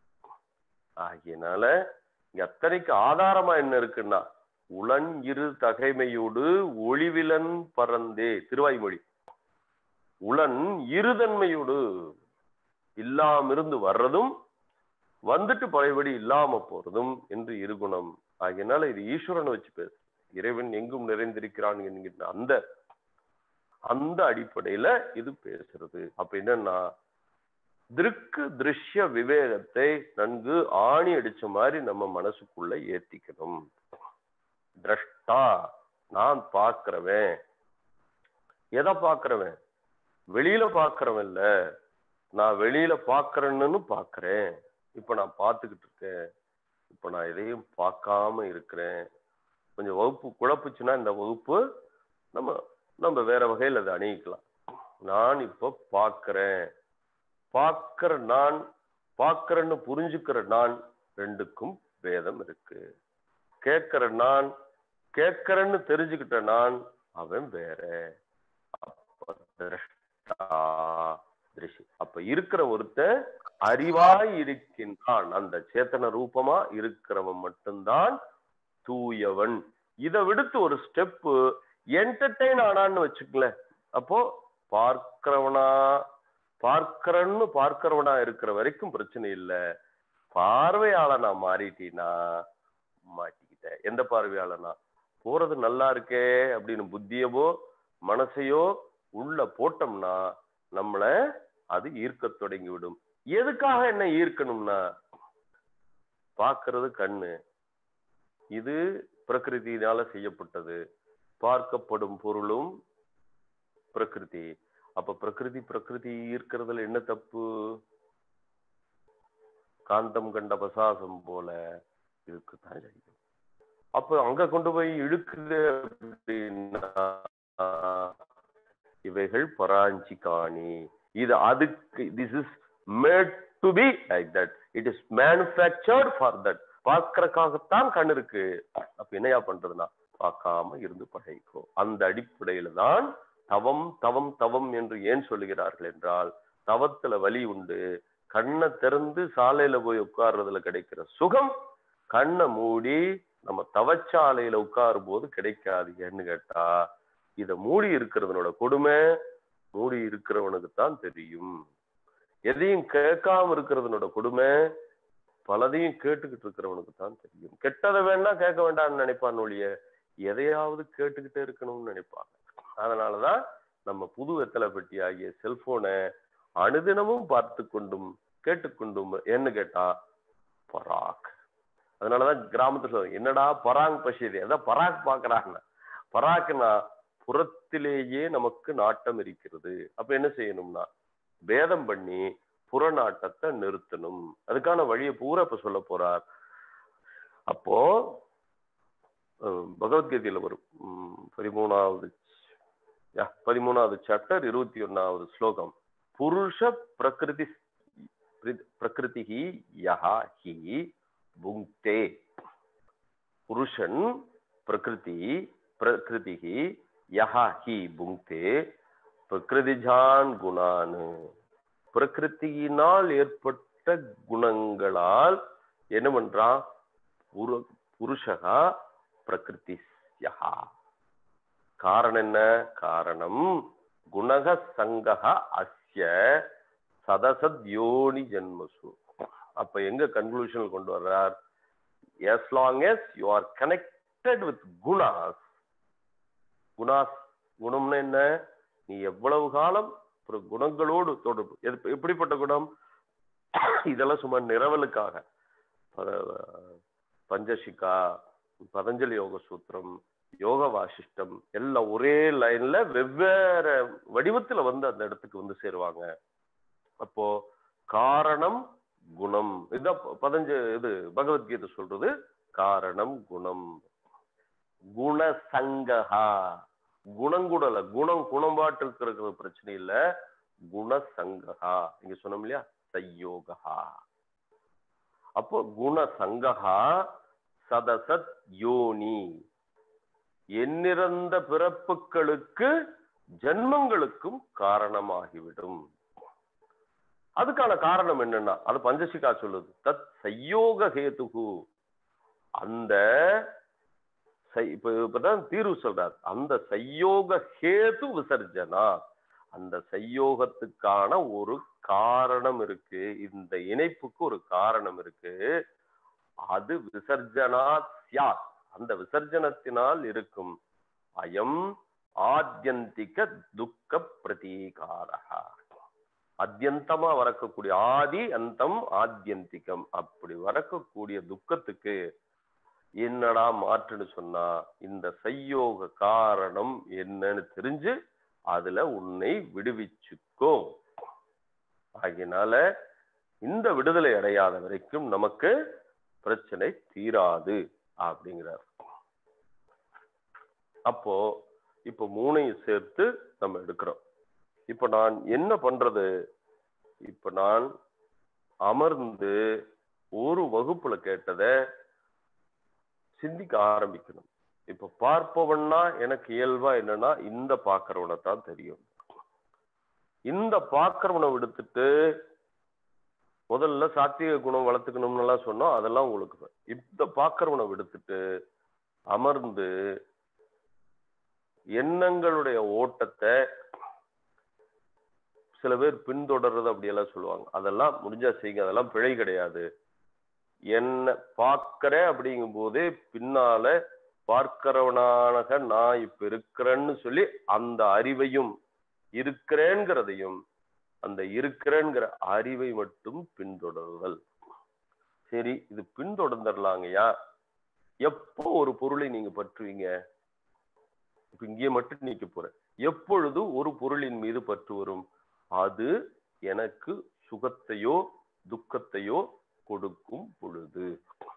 ஆகியனால இங்க அத்தனைக்கு ஆதாரமா என்ன இருக்குன்னா உளன் இரு தகைமையோடு ஒளிவிலன் பறந்தே திருவாய்மொழி உளன் இருதன்மையோடு இல்லாம இருந்து வர்றதும் வந்துட்டு பழையபடி இல்லாம போறதும் என்று இருகுணம் ஆகையினால இது ஈஸ்வரனை வச்சு பேசு இறைவன் எங்கும் நிறைந்திருக்கிறான் என்கின்ற அந்த அந்த அடிப்படையில இது பேசுறது அப்ப என்னன்னா திருக்கு திருஷ்ய விவேகத்தை நன்கு ஆணி அடிச்ச மாதிரி நம்ம மனசுக்குள்ள ஏத்திக்கணும் திரஷ்டா நான் பாக்குறவன் எதை பாக்குறவன் வெளியில பாக்குறவன் இல்ல நான் வெளியில பாக்குறேன்னு பாக்குறேன் இப்ப நான் பார்த்துக்கிட்டு இருக்கேன் இப்ப நான் எதையும் பார்க்காம இருக்கிறேன் கொஞ்சம் வகுப்பு குழப்புச்சுன்னா இந்த வகுப்பு நம்ம நம்ம வேற வகையில் அதை அணியிக்கலாம் நான் இப்போ பார்க்கிறேன் பார்க்கிற நான் பார்க்கிறேன்னு புரிஞ்சுக்கிற நான் ரெண்டுக்கும் பேதம் இருக்கு கேட்கிற நான் கேட்கிறேன்னு தெரிஞ்சுக்கிட்ட நான் அவன் வேற அப்ப திரஷ்டா திருஷி அப்ப இருக்கிற ஒருத்தன் அறிவாய் இருக்கின்றான் அந்த சேத்தன ரூபமா இருக்கிறவன் மட்டும்தான் தூயவன் இதை விடுத்து ஒரு ஸ்டெப்பு என்டர்டைன் ஆனான்னு வச்சுக்கல அப்போ பார்க்கிறவனா பார்க்கிறன்னு பார்க்கிறவனா இருக்கிற வரைக்கும் பிரச்சனை இல்லை பார்வையாளனா மாறிட்டீனா மாட்டிக்கிட்ட எந்த பார்வையாளனா போறது நல்லா இருக்கே அப்படின்னு புத்தியவோ மனசையோ உள்ள போட்டோம்னா நம்மள அது ஈர்க்க தொடங்கி விடும் எதுக்காக என்ன ஈர்க்கணும்னா பார்க்கிறது கண்ணு இது பிரகிருதியினால செய்யப்பட்டது பார்க்கப்படும் பொருளும் பிரகிருதி அப்ப பிரகிருதி பிரகிருதி ஈர்க்கிறதுல என்ன தப்பு காந்தம் கண்ட பசாசம் போல இருக்குதான் செய்யும் அப்ப அங்க கொண்டு போய் இழுக்குது அப்படின்னா இவைகள் பராஞ்சி காணி இது அதுக்கு this is made to be like that it is manufactured for that பார்க்கறதுக்காகத்தான் கண் இருக்கு அப்ப என்னையா பண்றதுன்னா பார்க்காம இருந்து பழகிக்கோ அந்த அடிப்படையில தான் தவம் தவம் தவம் என்று ஏன் சொல்லுகிறார்கள் என்றால் தவத்துல வலி உண்டு கண்ணை திறந்து சாலையில போய் உட்கார்றதுல கிடைக்கிற சுகம் கண்ணை மூடி நம்ம தவச்சாலையில உட்காரும் போது கிடைக்காது ஏன்னு கேட்டா இத மூடி இருக்கிறவனோட கொடுமை மூடி இருக்கிறவனுக்கு தான் தெரியும் எதையும் கேட்காம இருக்கிறதுனோட கொடுமை பலதையும் கேட்டுக்கிட்டு இருக்கிறவனுக்கு தான் தெரியும் கெட்டதை வேணா கேட்க வேண்டாம்னு நினைப்பான் ஒழிய எதையாவது கேட்டுக்கிட்டே இருக்கணும்னு நினைப்பாங்க அதனாலதான் நம்ம புது வெத்தலை பெட்டி ஆகிய செல்போனை அனுதினமும் பார்த்து கொண்டும் கேட்டுக்கொண்டும் என்ன கேட்டா பராக் அதனாலதான் கிராமத்துல சொல்லுவாங்க என்னடா பராங் பசியது அதான் பராக் பாக்குறாங்க பராக்னா புறத்திலேயே நமக்கு நாட்டம் இருக்கிறது அப்ப என்ன செய்யணும்னா பேதம் பண்ணி புறநாட்டத்தை நிறுத்தணும் அதுக்கான வழியை பூரா இப்ப சொல்ல போறார் அப்போ அஹ், பகவத்கீதையில வரும் உம், பதிமூணாவது யா, பதிமூணாவது சாப்டர் இருபத்தி ஒன்னாவது ஸ்லோகம் புருஷ பிரகிருதி பிரகிருதி யஹா ஹி புங்க்தே புருஷன் பிரகிருதி பிரகிருதி யஹா ஹி புங்க்தே பிரகிருதிஜான் குணானு பிரகிருத்தியினால் ஏற்பட்ட குணங்களால் என்ன பண்றான் புரு புருஷகா பிரகிருதிஸ்யா காரணம் என்ன காரணம் குணக சங்கக அஸ்ய சதசத் யோனி ஜென்மசு அப்ப எங்க கன்க்ளூஷன் கொண்டு வர்றார் as long as you are connected with குணாஸ் குணாஸ் குணம்னா என்ன நீ எவ்வளவு காலம் ஒரு குணங்களோடு தொடர்பு எது- எப்படிப்பட்ட குணம் இதெல்லாம் சும்மா நிரவலுக்காக ப- பஞ்சசிகா பதஞ்சலி யோக சூத்திரம் யோக வாசிஷ்டம் எல்லாம் ஒரே லைன்ல வெவ்வேறு வடிவத்துல வந்து அந்த இடத்துக்கு வந்து சேருவாங்க அப்போ காரணம் குணம் இதுதான் ப- பதினஞ்சு இது பகவத்கீதை சொல்றது காரணம் குணம் குணசங்கஹா குணங்குடல குணம் குணம்பாட்டு இருக்கிற பிரச்சனை இல்ல குணசங்கஹா இங்க சொன்னோம் இல்லையா சையோகா அப்போ குணசங்கஹா சதசத் யோனி எண்ணிறந்த பிறப்புகளுக்கு ஜென்மங்களுக்கும் காரணமாகிவிடும் அதுக்கான காரணம் என்னன்னா அது பஞ்சசிகா சொல்லுது தத் சையோக ஹேதுகு அந்த சை- இப்ப இப்பதான் தீர்வு சொல்றார் அந்த சையோக ஹேது விசர்ஜனா அந்த சையோகத்துக்கான ஒரு காரணம் இருக்கு இந்த இணைப்புக்கு ஒரு காரணம் இருக்கு அது விசர்ஜனா சியாத் அந்த விசர்ஜனத்தினால் இருக்கும் அயம் ஆத்யந்திக துக்க பிரதீகாரா அத்தியந்தமா வரக்கூடிய ஆதி அந்தம் ஆத்யந்திகம் அப்படி வரக்கூடிய துக்கத்துக்கு என்னடா மாற்றுன்னு சொன்னா இந்த சையோக காரணம் என்னன்னு தெரிஞ்சு அதுல உன்னை விடுவிச்சுக்கோ ஆகையினால இந்த விடுதலை அடையாத வரைக்கும் நமக்கு பிரச்சனை தீராது அப்படிங்கிறார் அப்போ இப்ப மூணையும் சேர்த்து நம்ம எடுக்கிறோம் இப்ப நான் என்ன பண்றது இப்ப நான் அமர்ந்து ஒரு வகுப்புல கேட்டதை சிந்திக்க ஆரம்பிக்கணும் இப்ப பார்ப்பவன்னா எனக்கு இயல்பா என்னன்னா இந்த பாக்குறவனை தான் தெரியும் இந்த பாக்குறவனை விடுத்துட்டு முதல்ல சாத்திக குணம் வளர்த்துக்கணும்னு எல்லாம் சொன்னோம் அதெல்லாம் உங்களுக்கு இந்த பாக்குறவனை விடுத்துட்டு அமர்ந்து எண்ணங்களுடைய ஓட்டத்தை சில பேர் பின்தொடர்றது அப்படியெல்லாம் சொல்லுவாங்க அதெல்லாம் முடிஞ்சா செய்யுங்க அதெல்லாம் பிழை கிடையாது என்ன பார்க்கிற அப்படிங்கும் போதே பின்னால பார்க்கிறவனாக நான் இப்ப இருக்கிறேன்னு சொல்லி அந்த அறிவையும் இருக்கிறேங்கிறதையும் அந்த இருக்கிறேங்கிற அறிவை மட்டும் பின்தொடருதல் சரி இது பின்தொடர்ந்துடலாங்கய்யா எப்போ ஒரு பொருளை நீங்க பற்றுவீங்க இப்ப இங்கே மட்டும் நீக்க போறேன் எப்பொழுது ஒரு பொருளின் மீது பற்று வரும் அது எனக்கு சுகத்தையோ துக்கத்தையோ கொடுக்கும் பொழுது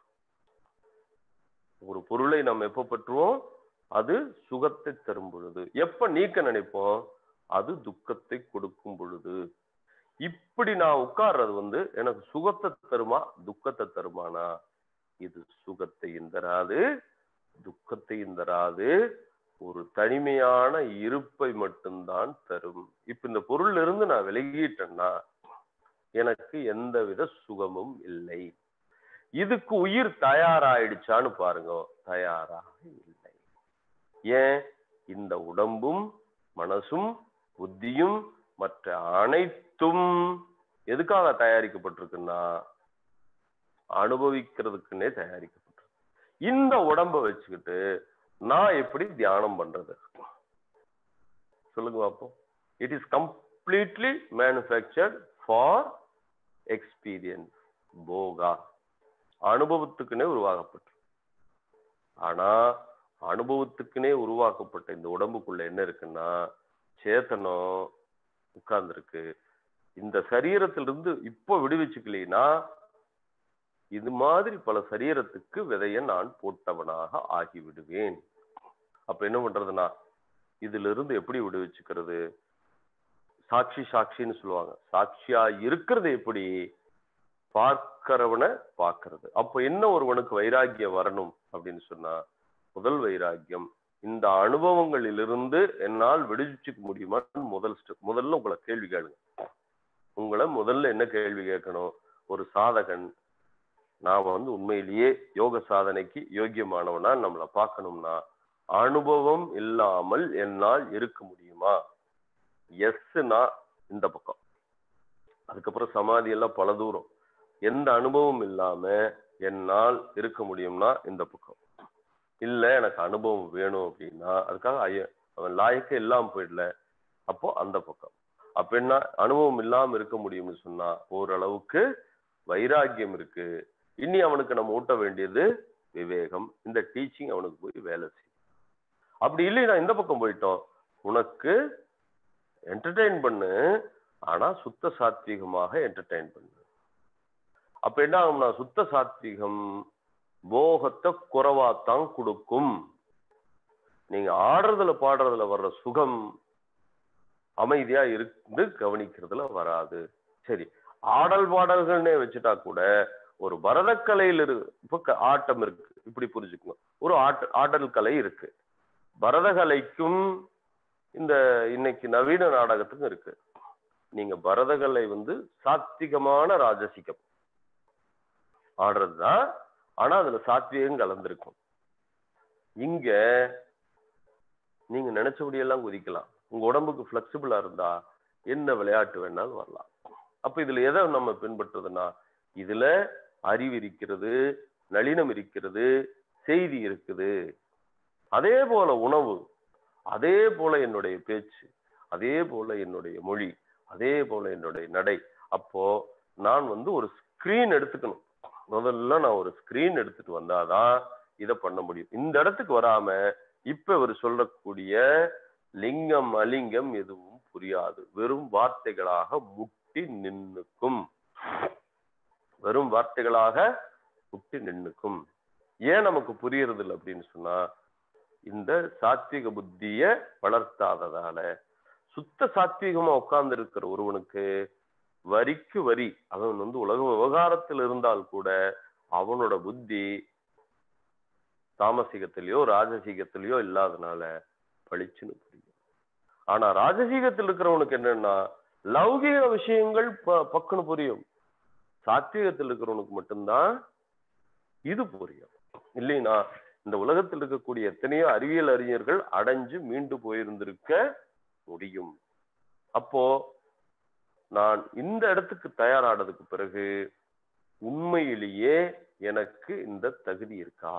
ஒரு பொருளை நம்ம எப்ப பற்றுவோம் அது சுகத்தை தரும் பொழுது எப்ப நீக்க நினைப்போம் அது துக்கத்தை கொடுக்கும் பொழுது இப்படி நான் உட்கார்றது வந்து எனக்கு சுகத்தை தருமா துக்கத்தை தருமானா இது சுகத்தையும் தராது துக்கத்தையும் தராது ஒரு தனிமையான இருப்பை மட்டும்தான் தரும் இப்ப இந்த பொருள்ல இருந்து நான் விலகிட்டேன்னா எனக்கு எந்தவித சுகமும் இல்லை இதுக்கு உயிர் தயாராயிடுச்சான்னு பாருங்க தயாராக இல்லை ஏன் இந்த உடம்பும் மனசும் புத்தியும் மற்ற அனைத்தும் எதுக்காக தயாரிக்கப்பட்டிருக்குன்னா அனுபவிக்கிறதுக்குன்னே தயாரிக்கப்பட்டிருக்கு இந்த உடம்ப வச்சுக்கிட்டு நான் எப்படி தியானம் பண்றது சொல்லுங்க பார்ப்போம் it is completely manufactured for experience போகா அனுபவத்துக்குன்னே உருவாக்கப்பட்டு ஆனா அனுபவத்துக்குனே உருவாக்கப்பட்ட இந்த உடம்புக்குள்ள என்ன இருக்குன்னா சேத்தனம் உட்கார்ந்துருக்கு இந்த சரீரத்திலிருந்து இப்போ விடுவிச்சுக்கலைன்னா இது மாதிரி பல சரீரத்துக்கு விதைய நான் போட்டவனாக ஆகி விடுவேன் அப்ப என்ன பண்றதுன்னா இதுல இருந்து எப்படி விடுவிச்சுக்கிறது சாட்சி சாட்சின்னு சொல்லுவாங்க சாட்சியா இருக்கிறது எப்படி பார்க்கிறவனை பார்க்கிறது அப்ப என்ன ஒருவனுக்கு வைராக்கியம் வரணும் அப்படின்னு சொன்னா முதல் வைராக்கியம் இந்த அனுபவங்களிலிருந்து என்னால் விடுவிச்சுக்க முடியுமான்னு முதல் ஸ்டெப் முதல்ல உங்களை கேள்வி கேளுங்க உங்களை முதல்ல என்ன கேள்வி கேட்கணும் ஒரு சாதகன் நாம வந்து உண்மையிலேயே யோக சாதனைக்கு யோக்கியமானவனா நம்மளை பார்க்கணும்னா அனுபவம் இல்லாமல் என்னால் இருக்க முடியுமா எஸ்னா இந்த பக்கம் அதுக்கப்புறம் சமாதி எல்லாம் பல தூரம் எந்த அனுபவம் இல்லாம என்னால் இருக்க முடியும்னா இந்த பக்கம் இல்ல எனக்கு அனுபவம் வேணும் அப்படின்னா அதுக்காக ஐய அவன் லாயக்க இல்லாம போயிடல அப்போ அந்த பக்கம் அப்ப என்ன அனுபவம் இல்லாம இருக்க முடியும்னு சொன்னா ஓரளவுக்கு வைராக்கியம் இருக்கு இனி அவனுக்கு நம்ம ஊட்ட வேண்டியது விவேகம் இந்த டீச்சிங் அவனுக்கு போய் வேலை செய்யும் அப்படி இல்லைன்னா இந்த பக்கம் போயிட்டோம் உனக்கு என்டர்டெயின் பண்ணு ஆனா சுத்த சாத்வீகமாக என்டர்டெயின் பண்ணு அப்ப என்ன ஆகும்னா சுத்த சாத்வீகம் போகத்தை குறைவாத்தான் கொடுக்கும் நீங்க ஆடுறதுல பாடுறதுல வர்ற சுகம் அமைதியா இருந்து கவனிக்கிறதுல வராது சரி ஆடல் பாடல்கள்னே வச்சுட்டா கூட ஒரு பரதக்கலையில் இரு இப்ப க- ஆட்டம் இருக்கு இப்படி புரிஞ்சுக்கோங்க ஒரு ஆட்ட ஆடல் கலை இருக்கு பரதகலைக்கும் இந்த இன்னைக்கு நவீன நாடகத்துக்கும் இருக்கு நீங்க பரதகலை வந்து சாத்விகமான ராஜசிகம் ஆடுறதுதான் ஆனா அதுல சாத்விகம் கலந்திருக்கும் இங்க நீங்க நினைச்சபடி எல்லாம் குதிக்கலாம் உங்க உடம்புக்கு பிளெக்சிபிளா இருந்தா என்ன விளையாட்டு வேணாலும் வரலாம் அப்ப இதுல எதை நம்ம பின்பற்றுறதுன்னா இதுல அறிவு இருக்கிறது நளினம் இருக்கிறது செய்தி இருக்குது அதே போல உணவு அதே போல என்னுடைய பேச்சு அதே போல என்னுடைய மொழி அதே போல என்னுடைய நடை அப்போ நான் வந்து ஒரு ஸ்கிரீன் எடுத்துக்கணும் முதல்ல நான் ஒரு ஸ்கிரீன் எடுத்துட்டு வந்தாதான் இதை பண்ண முடியும் இந்த இடத்துக்கு வராம இப்ப இவர் சொல்லக்கூடிய லிங்கம் அலிங்கம் எதுவும் புரியாது வெறும் வார்த்தைகளாக முட்டி நின்னுக்கும் வெறும் வார்த்தைகளாக முட்டி நின்னுக்கும் ஏன் நமக்கு புரியறது இல்லை அப்படின்னு சொன்னா இந்த சாத்விக புத்திய வளர்த்தாததால சுத்த சாத்வீகமா உட்கார்ந்து இருக்கிற ஒருவனுக்கு வரிக்கு வரி அவன் வந்து உலக விவகாரத்தில் இருந்தால் கூட அவனோட புத்தி தாமசிகத்திலேயோ ராஜசீகத்திலேயோ இல்லாதனால பளிச்சுன்னு புரியும் ஆனா ராஜசீகத்தில் இருக்கிறவனுக்கு என்னன்னா லௌகிக விஷயங்கள் ப- பக்குன்னு புரியும் சாத்வீகத்தில் இருக்கிறவனுக்கு மட்டும்தான் இது புரியும் இல்லைன்னா இந்த உலகத்தில் இருக்கக்கூடிய எத்தனையோ அறிவியல் அறிஞர்கள் அடைஞ்சு மீண்டு போயிருந்திருக்க முடியும் அப்போ நான் இந்த இடத்துக்கு தயாரானதுக்கு பிறகு உண்மையிலேயே எனக்கு இந்த தகுதி இருக்கா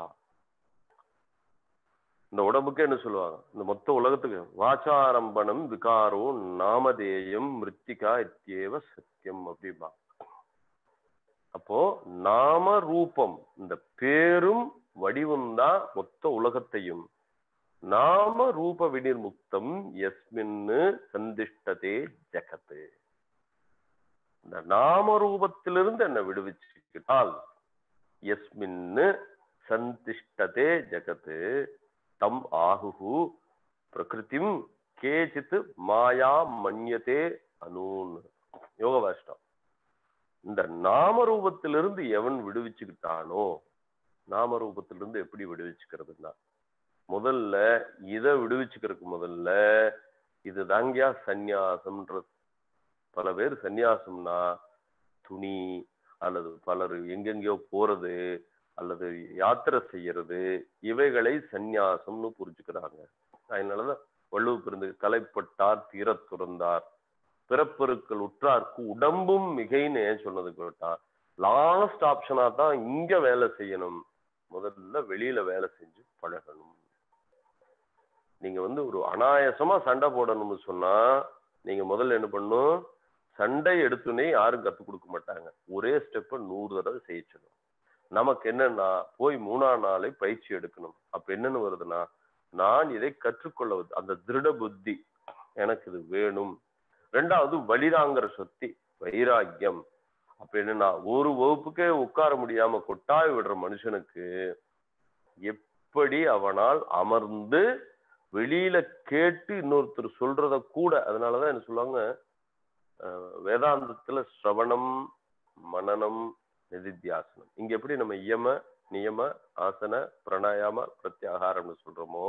இந்த உடம்புக்கு என்ன சொல்லுவாங்க இந்த மொத்த உலகத்துக்கு வாச்சாரம்பணம் விகாரோ நாமதேயம் மிருத்திகா இத்தியேவ சத்தியம் அப்படிம்பா அப்போ நாம ரூபம் இந்த பேரும் வடிவம் தான் மொத்த உலகத்தையும் நாம ரூப வினிர்முக்தம் எஸ்மின்னு சந்திஷ்டதே ஜகத்து இந்த நாம ரூபத்திலிருந்து என்ன விடுவிச்சுக்கிட்டால் எஸ்மின்னு சந்திஷ்டதே ஜகத்து தம் ஆகுகு பிரகிருதிம் கேச்சித் மாயா மன்யதே அனூன் யோக வாஷ்டம் இந்த நாம ரூபத்திலிருந்து எவன் விடுவிச்சுக்கிட்டானோ நாம ரூபத்திலிருந்து எப்படி விடுவிச்சுக்கிறதுன்னா முதல்ல இதை விடுவிச்சுக்கிறதுக்கு முதல்ல இது தாங்கியா சந்நியாசம்ன்றது பல பேர் சந்நியாசம்னா துணி அல்லது பலர் எங்கெங்கேயோ போறது அல்லது யாத்திரை செய்யறது இவைகளை சந்நியாசம்னு புரிஞ்சுக்கிறாங்க அதனாலதான் வள்ளுவ பிறந்து தலைப்பட்டார் தீரத் துறந்தார் பிறப்பெருக்கள் உற்றார்க்கு உடம்பும் மிகைன்னு ஏன் சொன்னது கேட்டா லாஸ்ட் ஆப்ஷனா தான் இங்க வேலை செய்யணும் முதல்ல வெளியில வேலை செஞ்சு பழகணும் நீங்க வந்து ஒரு அனாயசமா சண்டை போடணும்னு சொன்னா நீங்க முதல்ல என்ன பண்ணும் சண்டை எடுத்துனே யாரும் கத்துக் கொடுக்க மாட்டாங்க ஒரே ஸ்டெப்பை நூறு தடவை செய்யணும் நமக்கு என்னன்னா போய் மூணாம் நாளை பயிற்சி எடுக்கணும் அப்ப என்னன்னு வருதுன்னா நான் இதை கற்றுக்கொள்ள வந்து- அந்த திருட புத்தி எனக்கு இது வேணும் ரெண்டாவது வலிதாங்கிற சொத்தி வைராக்கியம் அப்ப என்னன்னா ஒரு வகுப்புக்கே உட்கார முடியாம கொட்டாய் விடுற மனுஷனுக்கு எப்படி அவனால் அமர்ந்து வெளியில கேட்டு இன்னொருத்தர் சொல்றத கூட அதனாலதான் என்ன சொல்லுவாங்க அஹ், வேதாந்தத்துல ஸ்ரவணம் மனனம் நிதித்தியாசனம் இங்க எப்படி நம்ம இயம நியம ஆசன பிராணாயாம பிரத்யாகாரம்னு சொல்றோமோ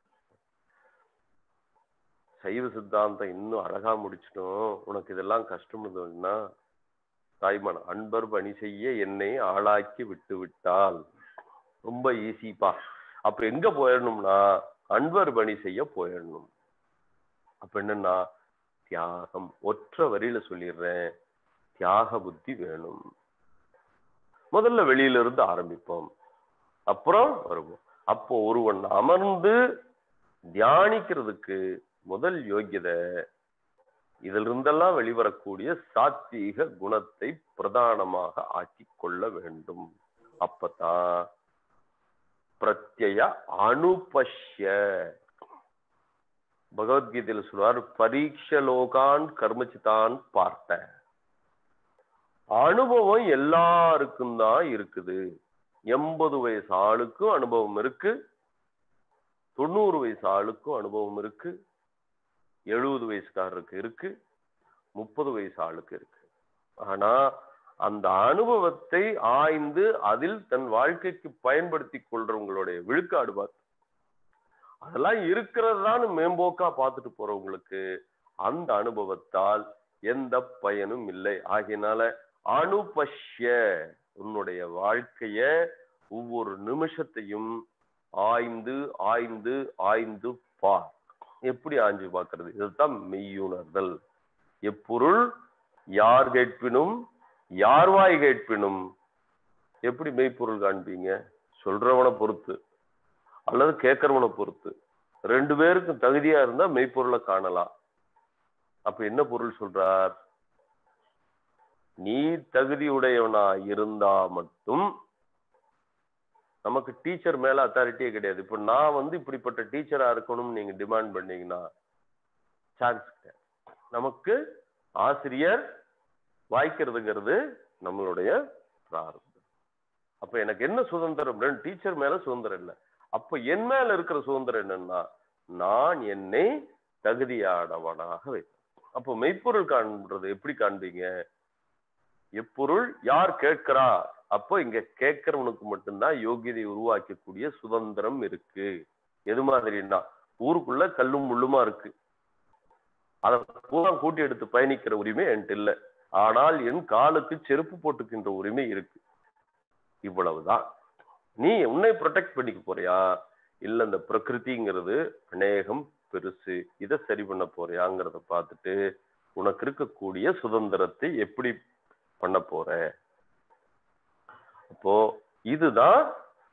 சைவ சித்தாந்தம் இன்னும் அழகா முடிச்சிட்டோம் உனக்கு இதெல்லாம் கஷ்டம் இருந்ததுன்னா தாய்மன் அன்பர் பணி செய்ய என்னை ஆளாக்கி விட்டு விட்டால் ரொம்ப ஈஸிப்பா அப்ப எங்க போயிடணும்னா அன்பர் பணி செய்ய போயிடணும் அப்ப என்னன்னா தியாகம் ஒற்ற வரியில சொல்லிடுறேன் தியாக புத்தி வேணும் முதல்ல வெளியில இருந்து ஆரம்பிப்போம் அப்புறம் வருவோம் அப்போ ஒருவன் அமர்ந்து தியானிக்கிறதுக்கு முதல் யோகியதை இதில் இருந்தெல்லாம் வெளிவரக்கூடிய சாத்வீக குணத்தை பிரதானமாக ஆக்கிக் கொள்ள வேண்டும் அப்பதான் பிரத்யய அனுபஷ்ய பகவத்கீதையில சொல்வார் பரீட்ச லோகான் கர்மச்சிதான் பார்த்த அனுபவம் எல்லாருக்கும் தான் இருக்குது எண்பது வயசு ஆளுக்கும் அனுபவம் இருக்கு தொண்ணூறு வயசு ஆளுக்கும் அனுபவம் இருக்கு எழுபது வயசுக்காரருக்கு இருக்கு முப்பது வயசு ஆளுக்கு இருக்கு ஆனா அந்த அனுபவத்தை ஆய்ந்து அதில் தன் வாழ்க்கைக்கு பயன்படுத்தி கொள்றவங்களுடைய விழுக்காடு பார்த்து அதெல்லாம் இருக்கிறதான்னு மேம்போக்கா பார்த்துட்டு போறவங்களுக்கு அந்த அனுபவத்தால் எந்த பயனும் இல்லை ஆகையினால அனுபஷ்ய உன்னுடைய வாழ்க்கைய ஒவ்வொரு நிமிஷத்தையும் ஆய்ந்து ஆய்ந்து ஆய்ந்து பார் எப்படி ஆய்ஞ்சு பார்க்கிறது இதுதான் மெய்யுணர்தல் எப்பொருள் யார் கேட்பினும் யார்வாய் கேட்பினும் எப்படி மெய்ப்பொருள் காண்பீங்க சொல்றவனை பொறுத்து அல்லது கேட்கறவனை பொறுத்து ரெண்டு பேருக்கும் தகுதியா இருந்தா மெய்ப்பொருளை காணலாம் அப்ப என்ன பொருள் சொல்றார் நீ தகுதியுடையவனா இருந்தா மட்டும் நமக்கு டீச்சர் மேல அத்தாரிட்டியே கிடையாது இப்ப நான் வந்து இப்படிப்பட்ட டீச்சரா இருக்கணும்னு நீங்க டிமாண்ட் பண்ணீங்கன்னா சான்ஸ் கிடையாது நமக்கு ஆசிரியர் வாய்க்கிறதுங்கிறது நம்மளுடைய பிரார்த்தம் அப்ப எனக்கு என்ன சுதந்திரம் டீச்சர் மேல சுதந்திரம் இல்லை அப்ப என் மேல இருக்கிற சுதந்திரம் என்னன்னா நான் என்னை தகுதியானவனாக வைத்தேன் அப்போ மெய்ப்பொருள் காண்றது எப்படி காண்பீங்க எப்பொருள் யார் கேட்கிறா அப்போ இங்க கேட்கிறவனுக்கு மட்டும்தான் யோகியதை உருவாக்கக்கூடிய சுதந்திரம் இருக்கு எது மாதிரின்னா ஊருக்குள்ள கல்லும் முள்ளுமா இருக்கு அதை பூரா கூட்டி எடுத்து பயணிக்கிற உரிமை என்கிட்ட இல்லை ஆனால் என் காலுக்கு செருப்பு போட்டுக்கின்ற உரிமை இருக்கு இவ்வளவுதான் நீ உன்னை ப்ரொடெக்ட் பண்ணிக்க போறியா இல்ல இந்த பிரகிருதிங்கிறது அநேகம் பெருசு இதை சரி பண்ண போறியாங்கிறத பார்த்துட்டு உனக்கு இருக்கக்கூடிய சுதந்திரத்தை எப்படி பண்ண போற அப்போ இதுதான்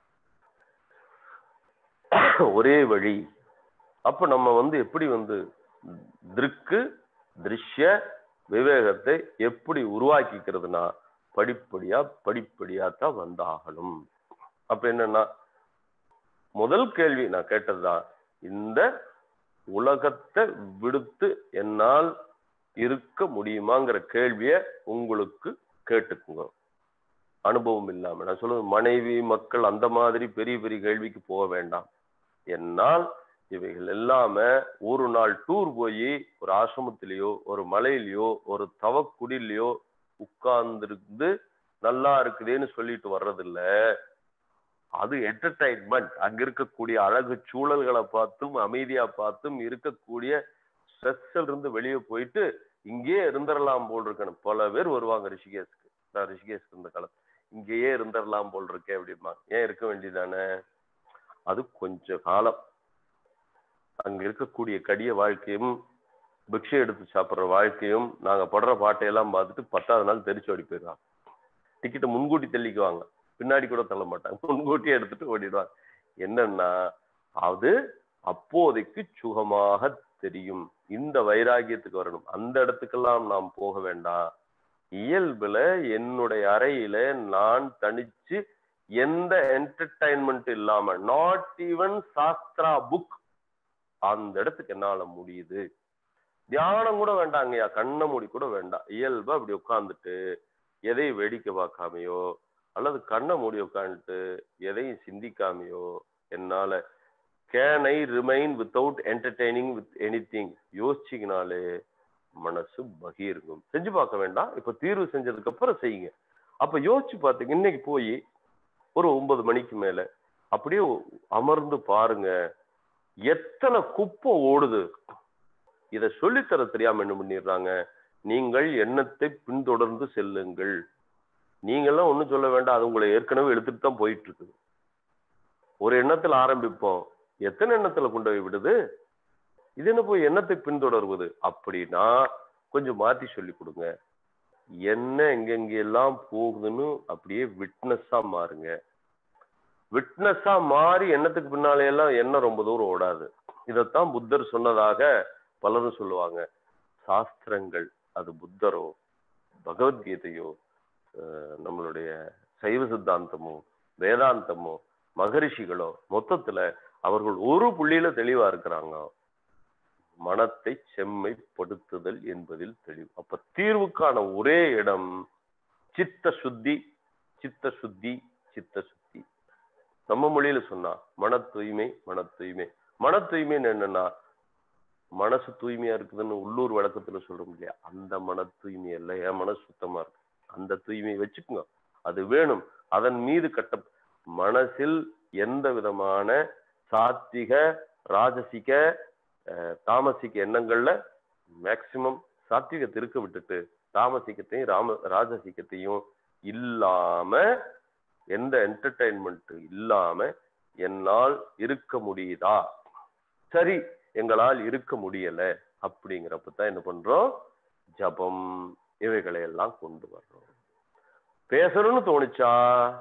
ஒரே வழி அப்ப நம்ம வந்து எப்படி வந்து திருக்கு திருஷ்ய விவேகத்தை எப்படி உருவாக்கிக்கிறதுனா படிப்படியா படிப்படியா தான் வந்தாகணும் அப்ப என்னன்னா முதல் கேள்வி நான் கேட்டதுதான் இந்த உலகத்தை விடுத்து என்னால் இருக்க முடியுமாங்கிற கேள்விய உங்களுக்கு கேட்டுக்குங்க அனுபவம் இல்லாம நான் சொல்லுவது மனைவி மக்கள் அந்த மாதிரி பெரிய பெரிய கேள்விக்கு போக வேண்டாம் என்னால் இவைகள் எல்லாம ஒரு நாள் டூர் போய் ஒரு ஆசிரமத்திலேயோ ஒரு மலையிலயோ ஒரு தவக்குடிலையோ உட்கார்ந்திருந்து நல்லா இருக்குதேன்னு சொல்லிட்டு வர்றதில்ல அது என்டர்டைன்மெண்ட் அங்க இருக்கக்கூடிய அழகு சூழல்களை பார்த்தும் அமைதியா பார்த்தும் இருக்கக்கூடிய ஸ்ட்ரெஸ்ல இருந்து வெளியே போயிட்டு இங்கேயே இருந்துடலாம் போல் இருக்கணும் பல பேர் வருவாங்க ரிஷிகேஷ்க்கு நான் ரிஷிகேஷ்க்கு இருந்த காலம் இங்கேயே இருந்துடலாம் போல் இருக்கேன் அப்படிமா ஏன் இருக்க வேண்டியதானே அது கொஞ்ச காலம் அங்க இருக்கக்கூடிய கடிய வாழ்க்கையும் பிக்ஷை எடுத்து சாப்பிடுற வாழ்க்கையும் நாங்க படுற பாட்டையெல்லாம் பார்த்துட்டு பத்தாவது நாள் தெரிச்சு ஓடி போயிடுவாங்க டிக்கெட்டை முன்கூட்டி தள்ளிக்குவாங்க பின்னாடி கூட தள்ள மாட்டாங்க முன்கூட்டி எடுத்துட்டு ஓடிடுவாங்க என்னன்னா அது அப்போதைக்கு சுகமாக தெரியும் இந்த வைராகியத்துக்கு வரணும் அந்த இடத்துக்கெல்லாம் நாம் போக வேண்டாம் இயல்புல என்னுடைய அறையில நான் தனிச்சு எந்த என்டர்டைன்மெண்ட் இல்லாம நாட் ஈவன் சாஸ்திரா புக் அந்த இடத்துக்கு என்னால முடியுது தியானம் கூட வேண்டாங்கய்யா கண்ணை மூடி கூட வேண்டாம் இயல்பா அப்படி உட்காந்துட்டு எதையும் வேடிக்கை பார்க்காமையோ அல்லது கண்ணை மூடி உட்காந்துட்டு எதையும் சிந்திக்காமையோ என்னால can I remain without entertaining with anything யோசிச்சிங்கனாலே மனசு பகீருங்கும் செஞ்சு பார்க்க வேண்டாம் இப்ப தீர்வு செஞ்சதுக்கு அப்புறம் செய்யுங்க அப்ப யோசிச்சு பார்த்தீங்க இன்னைக்கு போய் ஒரு ஒன்பது மணிக்கு மேல அப்படியே அமர்ந்து பாருங்க எத்தனை குப்பை ஓடுது இத சொல்லித்தர தெரியாம என்ன பண்ணிடுறாங்க நீங்கள் எண்ணத்தை பின்தொடர்ந்து செல்லுங்கள் நீங்கெல்லாம் ஒண்ணும் சொல்ல வேண்டாம் அது உங்களை ஏற்கனவே எடுத்துட்டு தான் போயிட்டு இருக்குது ஒரு எண்ணத்துல ஆரம்பிப்போம் எத்தனை எண்ணத்துல கொண்டு போய் விடுது இது என்ன போய் எண்ணத்தை பின்தொடர்வது அப்படின்னா கொஞ்சம் மாத்தி சொல்லி கொடுங்க என்ன எங்கெங்கெல்லாம் போகுதுன்னு அப்படியே விட்னஸா மாறுங்க விட்னஸா மாறி எண்ணத்துக்கு பின்னாலே எல்லாம் எண்ணம் ரொம்ப தூரம் ஓடாது இதைத்தான் புத்தர் சொன்னதாக பலரும் சொல்லுவாங்க சாஸ்திரங்கள் அது புத்தரோ பகவத்கீதையோ அஹ் நம்மளுடைய சைவ சித்தாந்தமோ வேதாந்தமோ மகரிஷிகளோ மொத்தத்துல அவர்கள் ஒரு புள்ளியில தெளிவா இருக்கிறாங்க மனத்தை செம்மைப்படுத்துதல் என்பதில் தெளிவு அப்ப தீர்வுக்கான ஒரே இடம் சித்த சுத்தி சித்த சுத்தி சித்த சுத்தி நம்ம மொழியில சொன்னா மன தூய்மை மன தூய்மை மன தூய்மைன்னு என்னன்னா மனசு தூய்மையா இருக்குதுன்னு உள்ளூர் வழக்கத்துல சொல்றோம் இல்லையா அந்த மன தூய்மை இல்ல என் மனசு சுத்தமா இருக்கு அந்த தூய்மையை வச்சுக்கோங்க அது வேணும் அதன் மீது கட்ட மனசில் எந்த விதமான சாத்விக ராஜசிக அஹ், தாமசிக எண்ணங்கள்ல மேக்சிமம் சாத்விகத்தை இருக்க விட்டுட்டு தாமசிக்கத்தையும் ராம ராஜசிகத்தையும் இல்லாம எந்த என்டர்டைன்மெண்ட் இல்லாம என்னால் இருக்க முடியுதா சரி எங்களால் இருக்க முடியல அப்படிங்கிறப்ப தான் என்ன பண்றோம் ஜபம் இவைகளை எல்லாம் கொண்டு வர்றோம் பேசணும்னு தோணுச்சா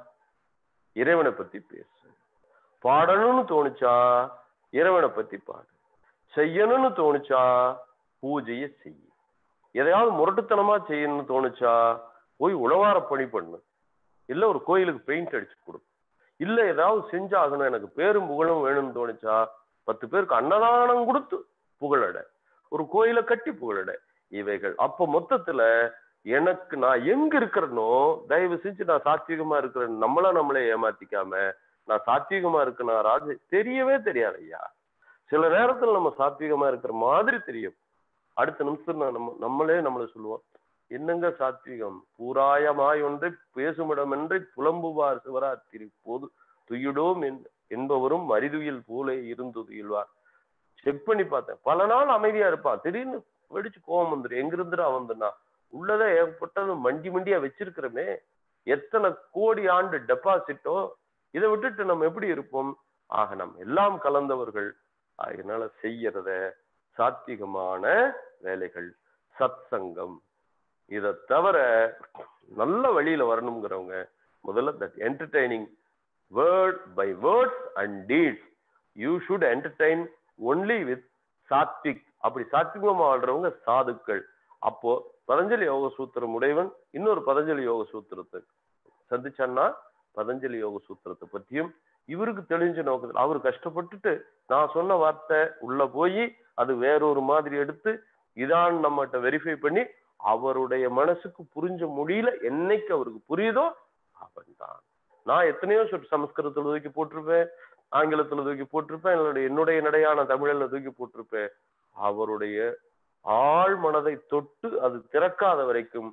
இறைவனை பத்தி பேசு பாடணும்னு தோணுச்சா இறைவனை பத்தி பாடு செய்யணும்னு தோணுச்சா பூஜைய செய்ய எதையாவது முரட்டுத்தனமா செய்யணும்னு தோணுச்சா போய் உழவார பணி பண்ணு இல்ல ஒரு கோயிலுக்கு பெயிண்ட் அடிச்சு கொடு இல்ல ஏதாவது செஞ்சாகணும் எனக்கு பேரும் புகழும் வேணும்னு தோணுச்சா பத்து பேருக்கு அன்னதானம் கொடுத்து புகழட ஒரு கோயிலை கட்டி புகழட இவைகள் அப்ப மொத்தத்துல எனக்கு நான் எங்க இருக்கிறனோ தயவு செஞ்சு நான் சாத்வீகமா இருக்கிறேன் நம்மள நம்மளே ஏமாத்திக்காம நான் சாத்வீகமா இருக்கேனா ராஜ தெரியவே தெரியாது ஐயா சில நேரத்துல நம்ம சாத்வீகமா இருக்கிற மாதிரி தெரியும் அடுத்த நிமிஷம் நான் நம்ம நம்மளே நம்மளை சொல்லுவோம் என்னங்க சாத்வீகம் பூராயமாய் ஒன்றை பேசுமிடமென்றை புலம்புவார் சிவராத்திரி போது துயிடோம் என்- என்பவரும் மரிதுயில் போலே இருந்து துயில்வார் செக் பண்ணி பார்த்தேன் பல நாள் அமைதியா இருப்பான் திடீர்னு வெடிச்சு கோவம் வந்துடும் எங்க இருந்துடா வந்துனா உள்ளதே ஏகப்பட்டது மண்டி மண்டியா வச்சிருக்கிறோமே எத்தனை கோடி ஆண்டு டெபாசிட்டோ இதை விட்டுட்டு நம்ம எப்படி இருப்போம் ஆக நம்ம எல்லாம் கலந்தவர்கள் அதனால செய்யறத சாத்விகமான வேலைகள் சத்சங்கம் இதை தவிர நல்ல வழியில வரணுங்கிறவங்க முதல்ல that entertaining word by words and deeds you should entertain only with சாத்விக் அப்படி சாத்விகமா வாழ்றவங்க சாதுக்கள் அப்போ பதஞ்சலி யோக சூத்திரம் உடையவன் இன்னொரு பதஞ்சலி யோக சூத்திரத்தை சந்திச்சான்னா பதஞ்சலி யோக சூத்திரத்தை பற்றியும் இவருக்கு தெளிஞ்ச நோக்கத்தில் அவர் கஷ்டப்பட்டுட்டு நான் சொன்ன வார்த்தை உள்ள போய் அது வேறொரு மாதிரி எடுத்து இதான் நம்மகிட்ட வெரிஃபை பண்ணி அவருடைய மனசுக்கு புரிஞ்ச முடியல என்னைக்கு அவருக்கு புரியுதோ அவன் தான் நான் எத்தனையோ சொல் சமஸ்கிருதத்துல தூக்கி போட்டிருப்பேன் ஆங்கிலத்துல தூக்கி போட்டிருப்பேன் என்னுடைய என்னுடைய நடையான தமிழில் தூக்கி போட்டிருப்பேன் அவருடைய ஆழ் மனதை தொட்டு அது திறக்காத வரைக்கும்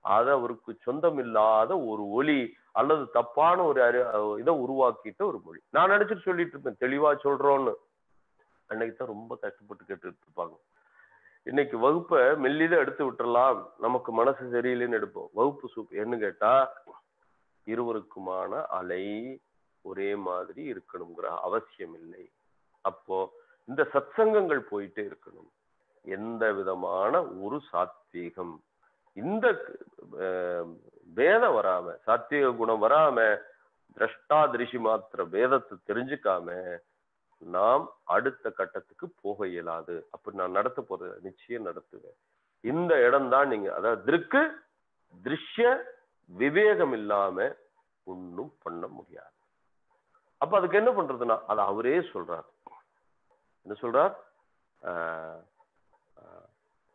அது அவருக்கு சொந்தம் இல்லாத ஒரு ஒலி அல்லது தப்பான ஒரு அறி இதை உருவாக்கிட்ட ஒரு மொழி நான் நினைச்சிட்டு சொல்லிட்டு இருப்பேன் தெளிவா சொல்றோம்னு அன்னைக்கு தான் ரொம்ப கஷ்டப்பட்டு கேட்டுட்டு இருப்பாங்க இன்னைக்கு வகுப்பை மெல்லித எடுத்து விட்டுறலாம் நமக்கு மனசு சரியில்லைன்னு எடுப்போம் வகுப்பு சூப் என்ன கேட்டா இருவருக்குமான அலை ஒரே மாதிரி இருக்கணுங்கிற அவசியம் இல்லை அப்போ இந்த சத்சங்கங்கள் போயிட்டே இருக்கணும் எந்த விதமான ஒரு சாத்வீகம் இந்த அஹ், பேதம் வராம சாத்வீக குணம் வராம திரஷ்டா திருஷி மாத்திர பேதத்தை தெரிஞ்சுக்காம நாம் அடுத்த கட்டத்துக்கு போக இயலாது அப்படி நான் நடத்த போறது நிச்சயம் நடத்துவேன் இந்த இடம் தான் நீங்க அதாவது திருக்கு திருஷ்ய விவேகம் இல்லாம ஒன்றும் பண்ண முடியாது அப்ப அதுக்கு என்ன பண்றதுன்னா அது அவரே சொல்றார் என்ன சொல்றார் ஆஹ், ஆஹ்,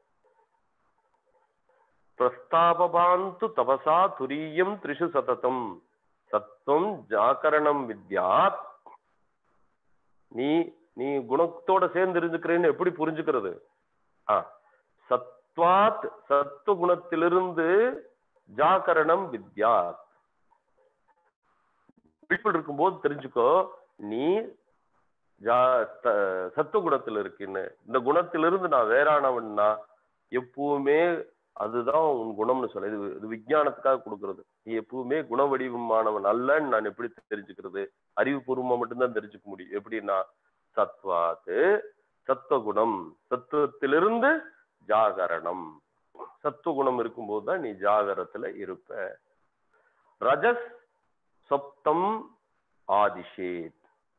பிரஸ்தாபபாந்து தபசா துரியம் திரிஷு சததம் சத்துவம் ஜாகரணம் வித்யாத் நீ நீ குணத்தோட சேர்ந்து இருந்துக்கிறேன்னு எப்படி புரிஞ்சுக்கிறது ஆ சத்வாத் சத்துவ குணத்திலிருந்து ஜாகரணம் வித்யாத் விழிப்பில் இருக்கும்போது தெரிஞ்சுக்கோ நீ ஜா- த- சத்துவ குணத்தில் இருக்குன்னு இந்த குணத்திலிருந்து நான் வேறானவன்னா எப்பவுமே அதுதான் உன் குணம்னு சொல்ல இது இது விஞ்ஞானத்துக்காக கொடுக்கறது நீ எப்பவுமே குண வடிவமானவன் அல்லன்னு நான் எப்படி தெரிஞ்சுக்கிறது அறிவுபூர்வமா மட்டும்தான் தெரிஞ்சுக்க முடியும் எப்படின்னா சத்வாத்து சத்துவகுணம் சத்துவத்திலிருந்து ஜாகரணம் சத்துவகுணம் இருக்கும்போது தான் நீ ஜாகரத்துல இருப்ப ரஜஸ் சொப்தம் ஆதிஷேத்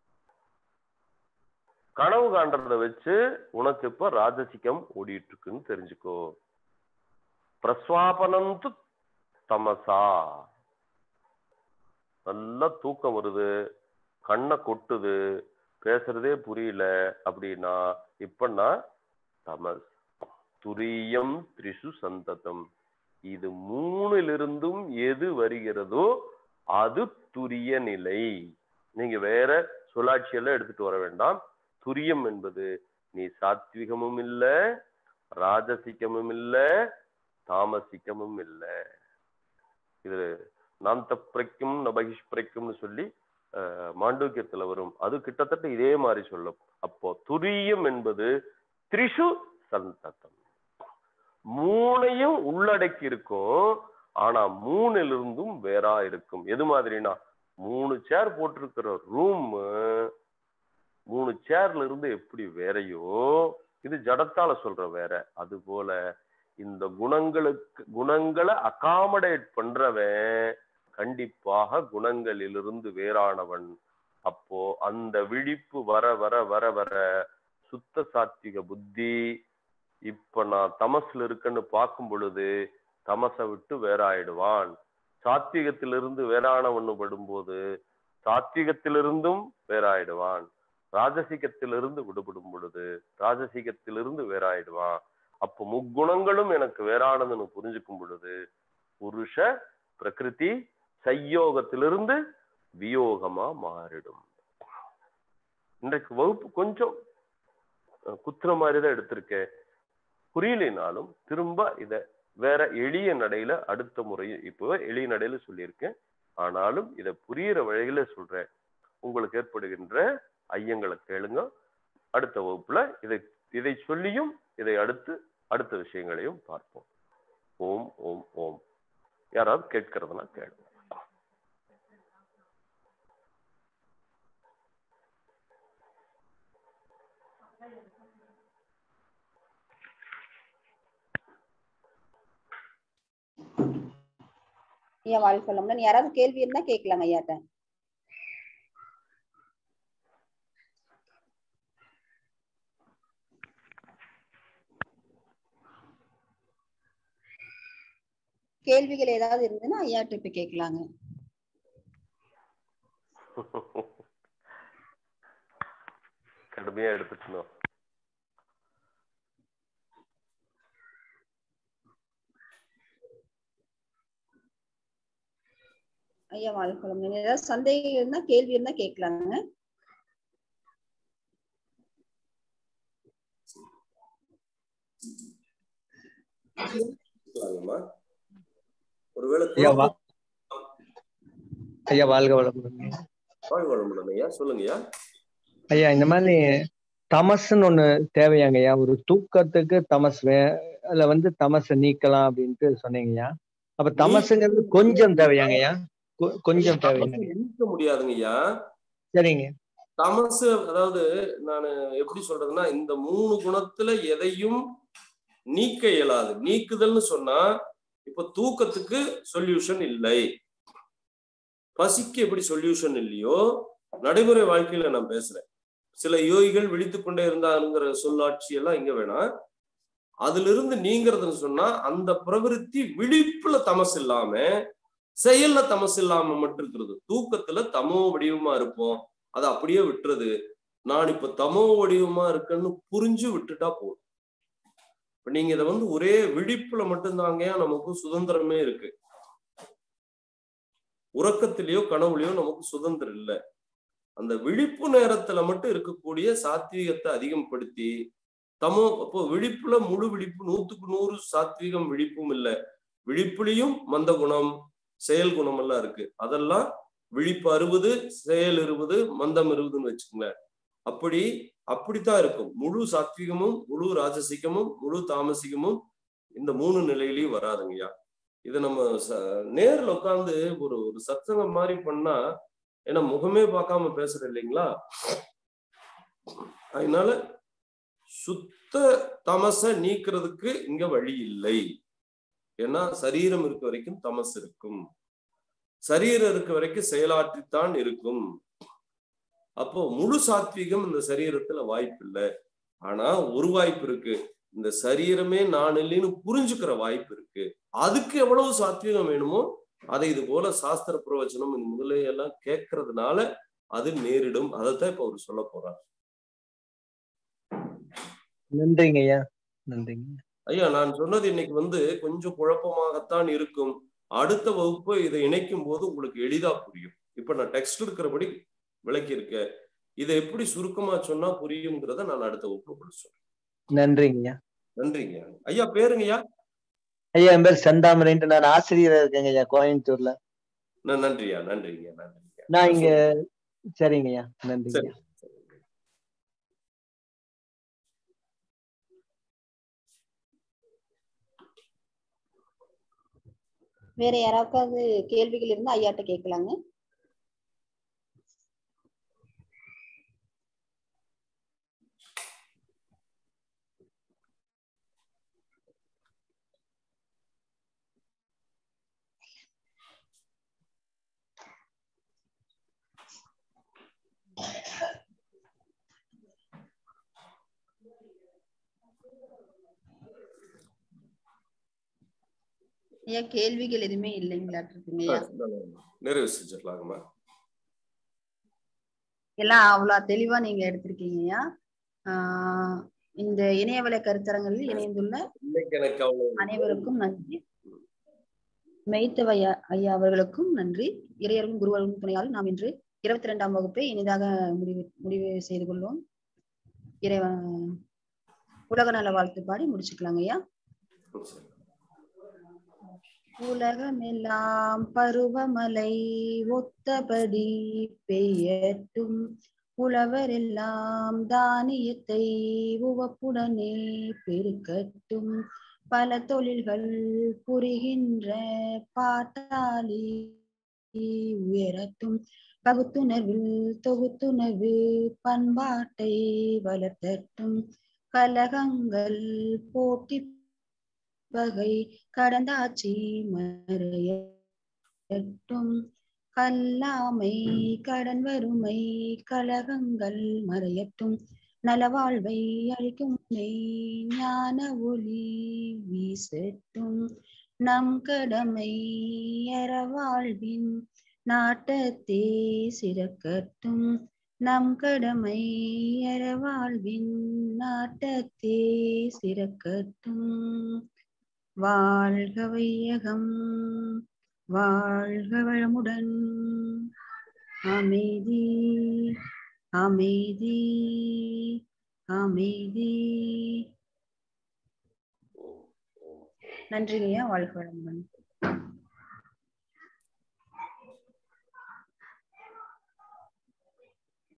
கனவு காண்றத வச்சு உனக்கு இப்ப ராஜசிகம் ஓடிட்டு இருக்குன்னு தெரிஞ்சுக்கோ பிரஸ்வாபனந்து தமசா நல்லா தூக்கம் வருது கண்ணை கொட்டுது பேசுறதே புரியல அப்படின்னா இப்பன்னா தமஸ் துரியம் திரிசு சந்ததம் இது மூணிலிருந்தும் எது வருகிறதோ அது துரிய நிலை நீங்க வேற சொல்லாட்சி எல்லாம் எடுத்துட்டு வர வேண்டாம் துரியம் என்பது நீ சாத்விகமும் இல்ல ராஜசிகமும் இல்ல தாமசிக்கமும் இல்ல இது நாந்த பிரக்கும் நபகிஷ்பிரக்கும்னு சொல்லி அஹ், மாண்டூக்கியத்துல வரும் அது கிட்டத்தட்ட இதே மாதிரி சொல்லும் அப்போ துரியம் என்பது திரிஷு சந்ததம் மூணையும் உள்ளடக்கி இருக்கும் ஆனா மூணிலிருந்தும் வேறா இருக்கும் எது மாதிரினா மூணு சேர் போட்டிருக்கிற ரூம் மூணு சேர்ல இருந்து எப்படி வேறையோ இது ஜடத்தால சொல்ற வேற அது போல இந்த குணங்களுக்கு குணங்களை அகாமடேட் பண்றவன் கண்டிப்பாக குணங்களிலிருந்து வேறானவன் அப்போ அந்த விழிப்பு வர வர வர வர சுத்த சாத்விக புத்தி இப்ப நான் தமசுல இருக்கேன்னு பார்க்கும் பொழுது தமசை விட்டு வேறாயிடுவான் சாத்விகத்திலிருந்து வேறானவன்னு படும்போது சாத்விகத்திலிருந்தும் வேறாயிடுவான் ராஜசிகத்திலிருந்து விடுபடும் பொழுது ராஜசிகத்திலிருந்து வேறாயிடுவான் அப்போ முக்குணங்களும் எனக்கு வேறானதுன்னு புரிஞ்சுக்கும் பொழுது புருஷ பிரகிருதி சையோகத்திலிருந்து வியோகமா மாறிடும் இன்றைக்கு வகுப்பு கொஞ்சம் அஹ், குத்துற மாதிரி தான் எடுத்திருக்கேன் புரியலைனாலும் திரும்ப இத வேற எளிய நடையில அடுத்த முறை இப்போ எளிய நடையில சொல்லியிருக்கேன் ஆனாலும் இத புரியிற வழியில சொல்றேன் உங்களுக்கு ஏற்படுகின்ற ஐயங்களை கேளுங்க அடுத்த வகுப்புல இதை இதை சொல்லியும் இதை அடுத்து அடுத்த விஷயங்களையும் பார்ப்போம் ஓம் ஓம் ஓம் யாராவது கேட்கறதுனா கேளுங்க ஐயா வாழ் சொல்லம்னா யாராவது கேள்வி இருந்தா கேட்கலாங்க ஐயாட்ட கேள்விகள் ஏதாவது இருந்ததுன்னா ஐயாட்ட இப்ப கேட்கலாங்க கடுமையா எடுத்துக்கணும் ஐயா வாழ் சொல்லம்னா ஏதாவது சந்தேகம் இருந்தா கேள்வி இருந்தா கேட்கலாங்க இருக்கலாங்கம்மா ஒருவேளை ஐயா வா குழப்பம் ஐயா வாழ்க வளமுடன் வாழ்க வளமுடன் ஐயா சொல்லுங்கய்யா ஐயா இந்த மாதிரி தமசுன்னு ஒண்ணு தேவையாங்க ஐயா ஒரு தூக்கத்துக்கு தமஸ் வே அதுல வந்து தமசை நீக்கலாம் அப்படின்ட்டு சொன்னீங்கய்யா அப்ப தமசுங்கிறது கொஞ்சம் தேவையாங்க ஐயா கொ- கொஞ்சம் தேவையாங்க ஐயா. நீக்க முடியாதுங்க ஐயா சரிங்க தமசு அதாவது நான் எப்படி சொல்றதுன்னா இந்த மூணு குணத்துல எதையும் நீக்க இயலாது நீக்குதல்னு சொன்னா இப்ப தூக்கத்துக்கு சொல்யூஷன் இல்லை பசிக்கு எப்படி சொல்யூஷன் இல்லையோ நடைமுறை வாழ்க்கையில நான் பேசுறேன் சில யோகிகள் விழித்துக் கொண்டே இருந்தாங்கிற சொல்லாட்சி எல்லாம் இங்க வேணாம் அதுல இருந்து நீங்கிறதுன்னு சொன்னா அந்த பிரவிற்த்தி விழிப்புல தமசு இல்லாம செயல்ல தமசு இல்லாம மட்டும் இருக்கிறது தூக்கத்துல தமோ வடிவமா இருப்போம் அதை அப்படியே விட்டுறது நான் இப்ப தமோ வடிவமா இருக்கேன்னு புரிஞ்சு விட்டுட்டா போதும் இப்ப நீங்க இதை வந்து ஒரே விழிப்புல மட்டும்தாங்க நமக்கு சுதந்திரமே இருக்கு உறக்கத்திலேயோ கனவுலயோ நமக்கு சுதந்திரம் இல்லை அந்த விழிப்பு நேரத்துல மட்டும் இருக்கக்கூடிய சாத்வீகத்தை அதிகப்படுத்தி தமோ அப்போ விழிப்புல முழு விழிப்பு நூத்துக்கு நூறு சாத்வீகம் விழிப்பும் இல்லை விழிப்புலையும் மந்த குணம் செயல் குணம் எல்லாம் இருக்கு அதெல்லாம் விழிப்பு அறுபது செயல் இருபது மந்தம் இருபதுன்னு வச்சுக்கோங்களேன் அப்படி அப்படித்தான் இருக்கும் முழு சாத்விகமும் முழு ராஜசிகமும் முழு தாமசிகமும் இந்த மூணு நிலையிலயும் வராதுங்கய்யா இதை நம்ம ச- நேர்ல உட்காந்து ஒரு ஒரு சத்சங்கம் மாதிரி பண்ணா ஏன்னா முகமே பார்க்காம பேசுறேன் இல்லைங்களா அதனால சுத்த தமச நீக்கிறதுக்கு இங்க வழி இல்லை ஏன்னா சரீரம் இருக்க வரைக்கும் தமஸ் இருக்கும் சரீரம் இருக்க வரைக்கும் செயலாற்றித்தான் இருக்கும் அப்போ முழு சாத்வீகம் இந்த சரீரத்துல வாய்ப்பு இல்லை ஆனா ஒரு வாய்ப்பு இருக்கு இந்த சரீரமே நான் இல்லைன்னு புரிஞ்சுக்கிற வாய்ப்பு இருக்கு அதுக்கு எவ்வளவு சாத்வீகம் வேணுமோ அதை இது போல சாஸ்திர பிரவச்சனம் இந்த முதலையெல்லாம் கேட்கறதுனால அது நேரிடும் அதைத்தான் இப்ப அவர் சொல்ல போறார் நன்றிங்க ஐயா நன்றிங்க ஐயா நான் சொன்னது இன்னைக்கு வந்து கொஞ்சம் குழப்பமாகத்தான் இருக்கும் அடுத்த வகுப்பு இதை இணைக்கும் போது உங்களுக்கு எளிதா புரியும் இப்ப நான் டெக்ஸ்ட் இருக்கிறபடி விளக்கி இருக்கேன் இதை எப்படி சுருக்கமா சொன்னா புரியுங்கிறத நான் அடுத்த வகுப்பு உங்களுக்கு சொல்றேன் நன்றிங்க ஐயா நன்றிங்க ஐயா பேருங்கய்யா ஐயா என் பேர் செந்தாமரைன்ட்டு நான் ஆசிரியரா இருக்கேங்க ஐயா கோயம்புத்தூர்ல ந- நன்றியா நன்றிங்க நன்றிங்க நான் இங்க சரிங்க ஐயா நன்றிங்க சரி வேற யாராவது கேள்விகள் இருந்தா ஐயாட்ட கேட்கலாங்க ஐயா கேள்விகள் எதுவுமே இல்லைங்களாட்டு இருக்குங்க ஐயா நிறைவு செஞ்சிடலாங்கம்மா எல்லாம் அவ்வளவு தெளிவா நீங்க எடுத்திருக்கீங்க ஐயா ஆஹ் இந்த இணையவள கருத்தரங்களில் இணைந்துள்ள இன்னைக்கு எனக்கு அவ்வளவு அனைவருக்கும் நன்றி மெய்த்தவ ஐயா ஐயா அவர்களுக்கும் நன்றி இறையருக்கும் குருவருக்கும் துணையால் நாம் இன்று இருபத்தி ரெண்டாம் வகுப்பை இனிதாக முடிவு முடிவு செய்து கொள்வோம் இறைவன் உலக நல வாழ்த்து பாடி முடிச்சுக்கலாங்க ஐயா சரி. உலகமெல்லாம் பருவமழை ஒத்தபடி பெய்யட்டும் உழவரெல்லாம் தானியத்தை உவப்புடனே பெருக்கட்டும் பல தொழில்கள் புரிகின்ற பாட்டாளி உயரட்டும் பகுத்துணர்வில் தொகுத்துணர்வு பண்பாட்டை வளர்த்தட்டும் கலகங்கள் போட்டி வகை கடந்தாட்சி மறையட்டும் கல்லாமை கடன் வறுமை கலகங்கள் மறையட்டும் நலவாழ்வை அளிக்கும் மெய் ஞான ஒளி வீசட்டும் நம் கடமை அறவாழ்வின் நாட்டத்தே சிறக்கட்டும் நம் கடமை அறவாழ்வின் நாட்டத்தே சிறக்கட்டும் வாழ்க வையகம் வாழ்க வளமுடன் அமைதி அமைதி அமைதி ஓம் ஓம் நன்றிங்கய்யா வாழ்க வளமுடன்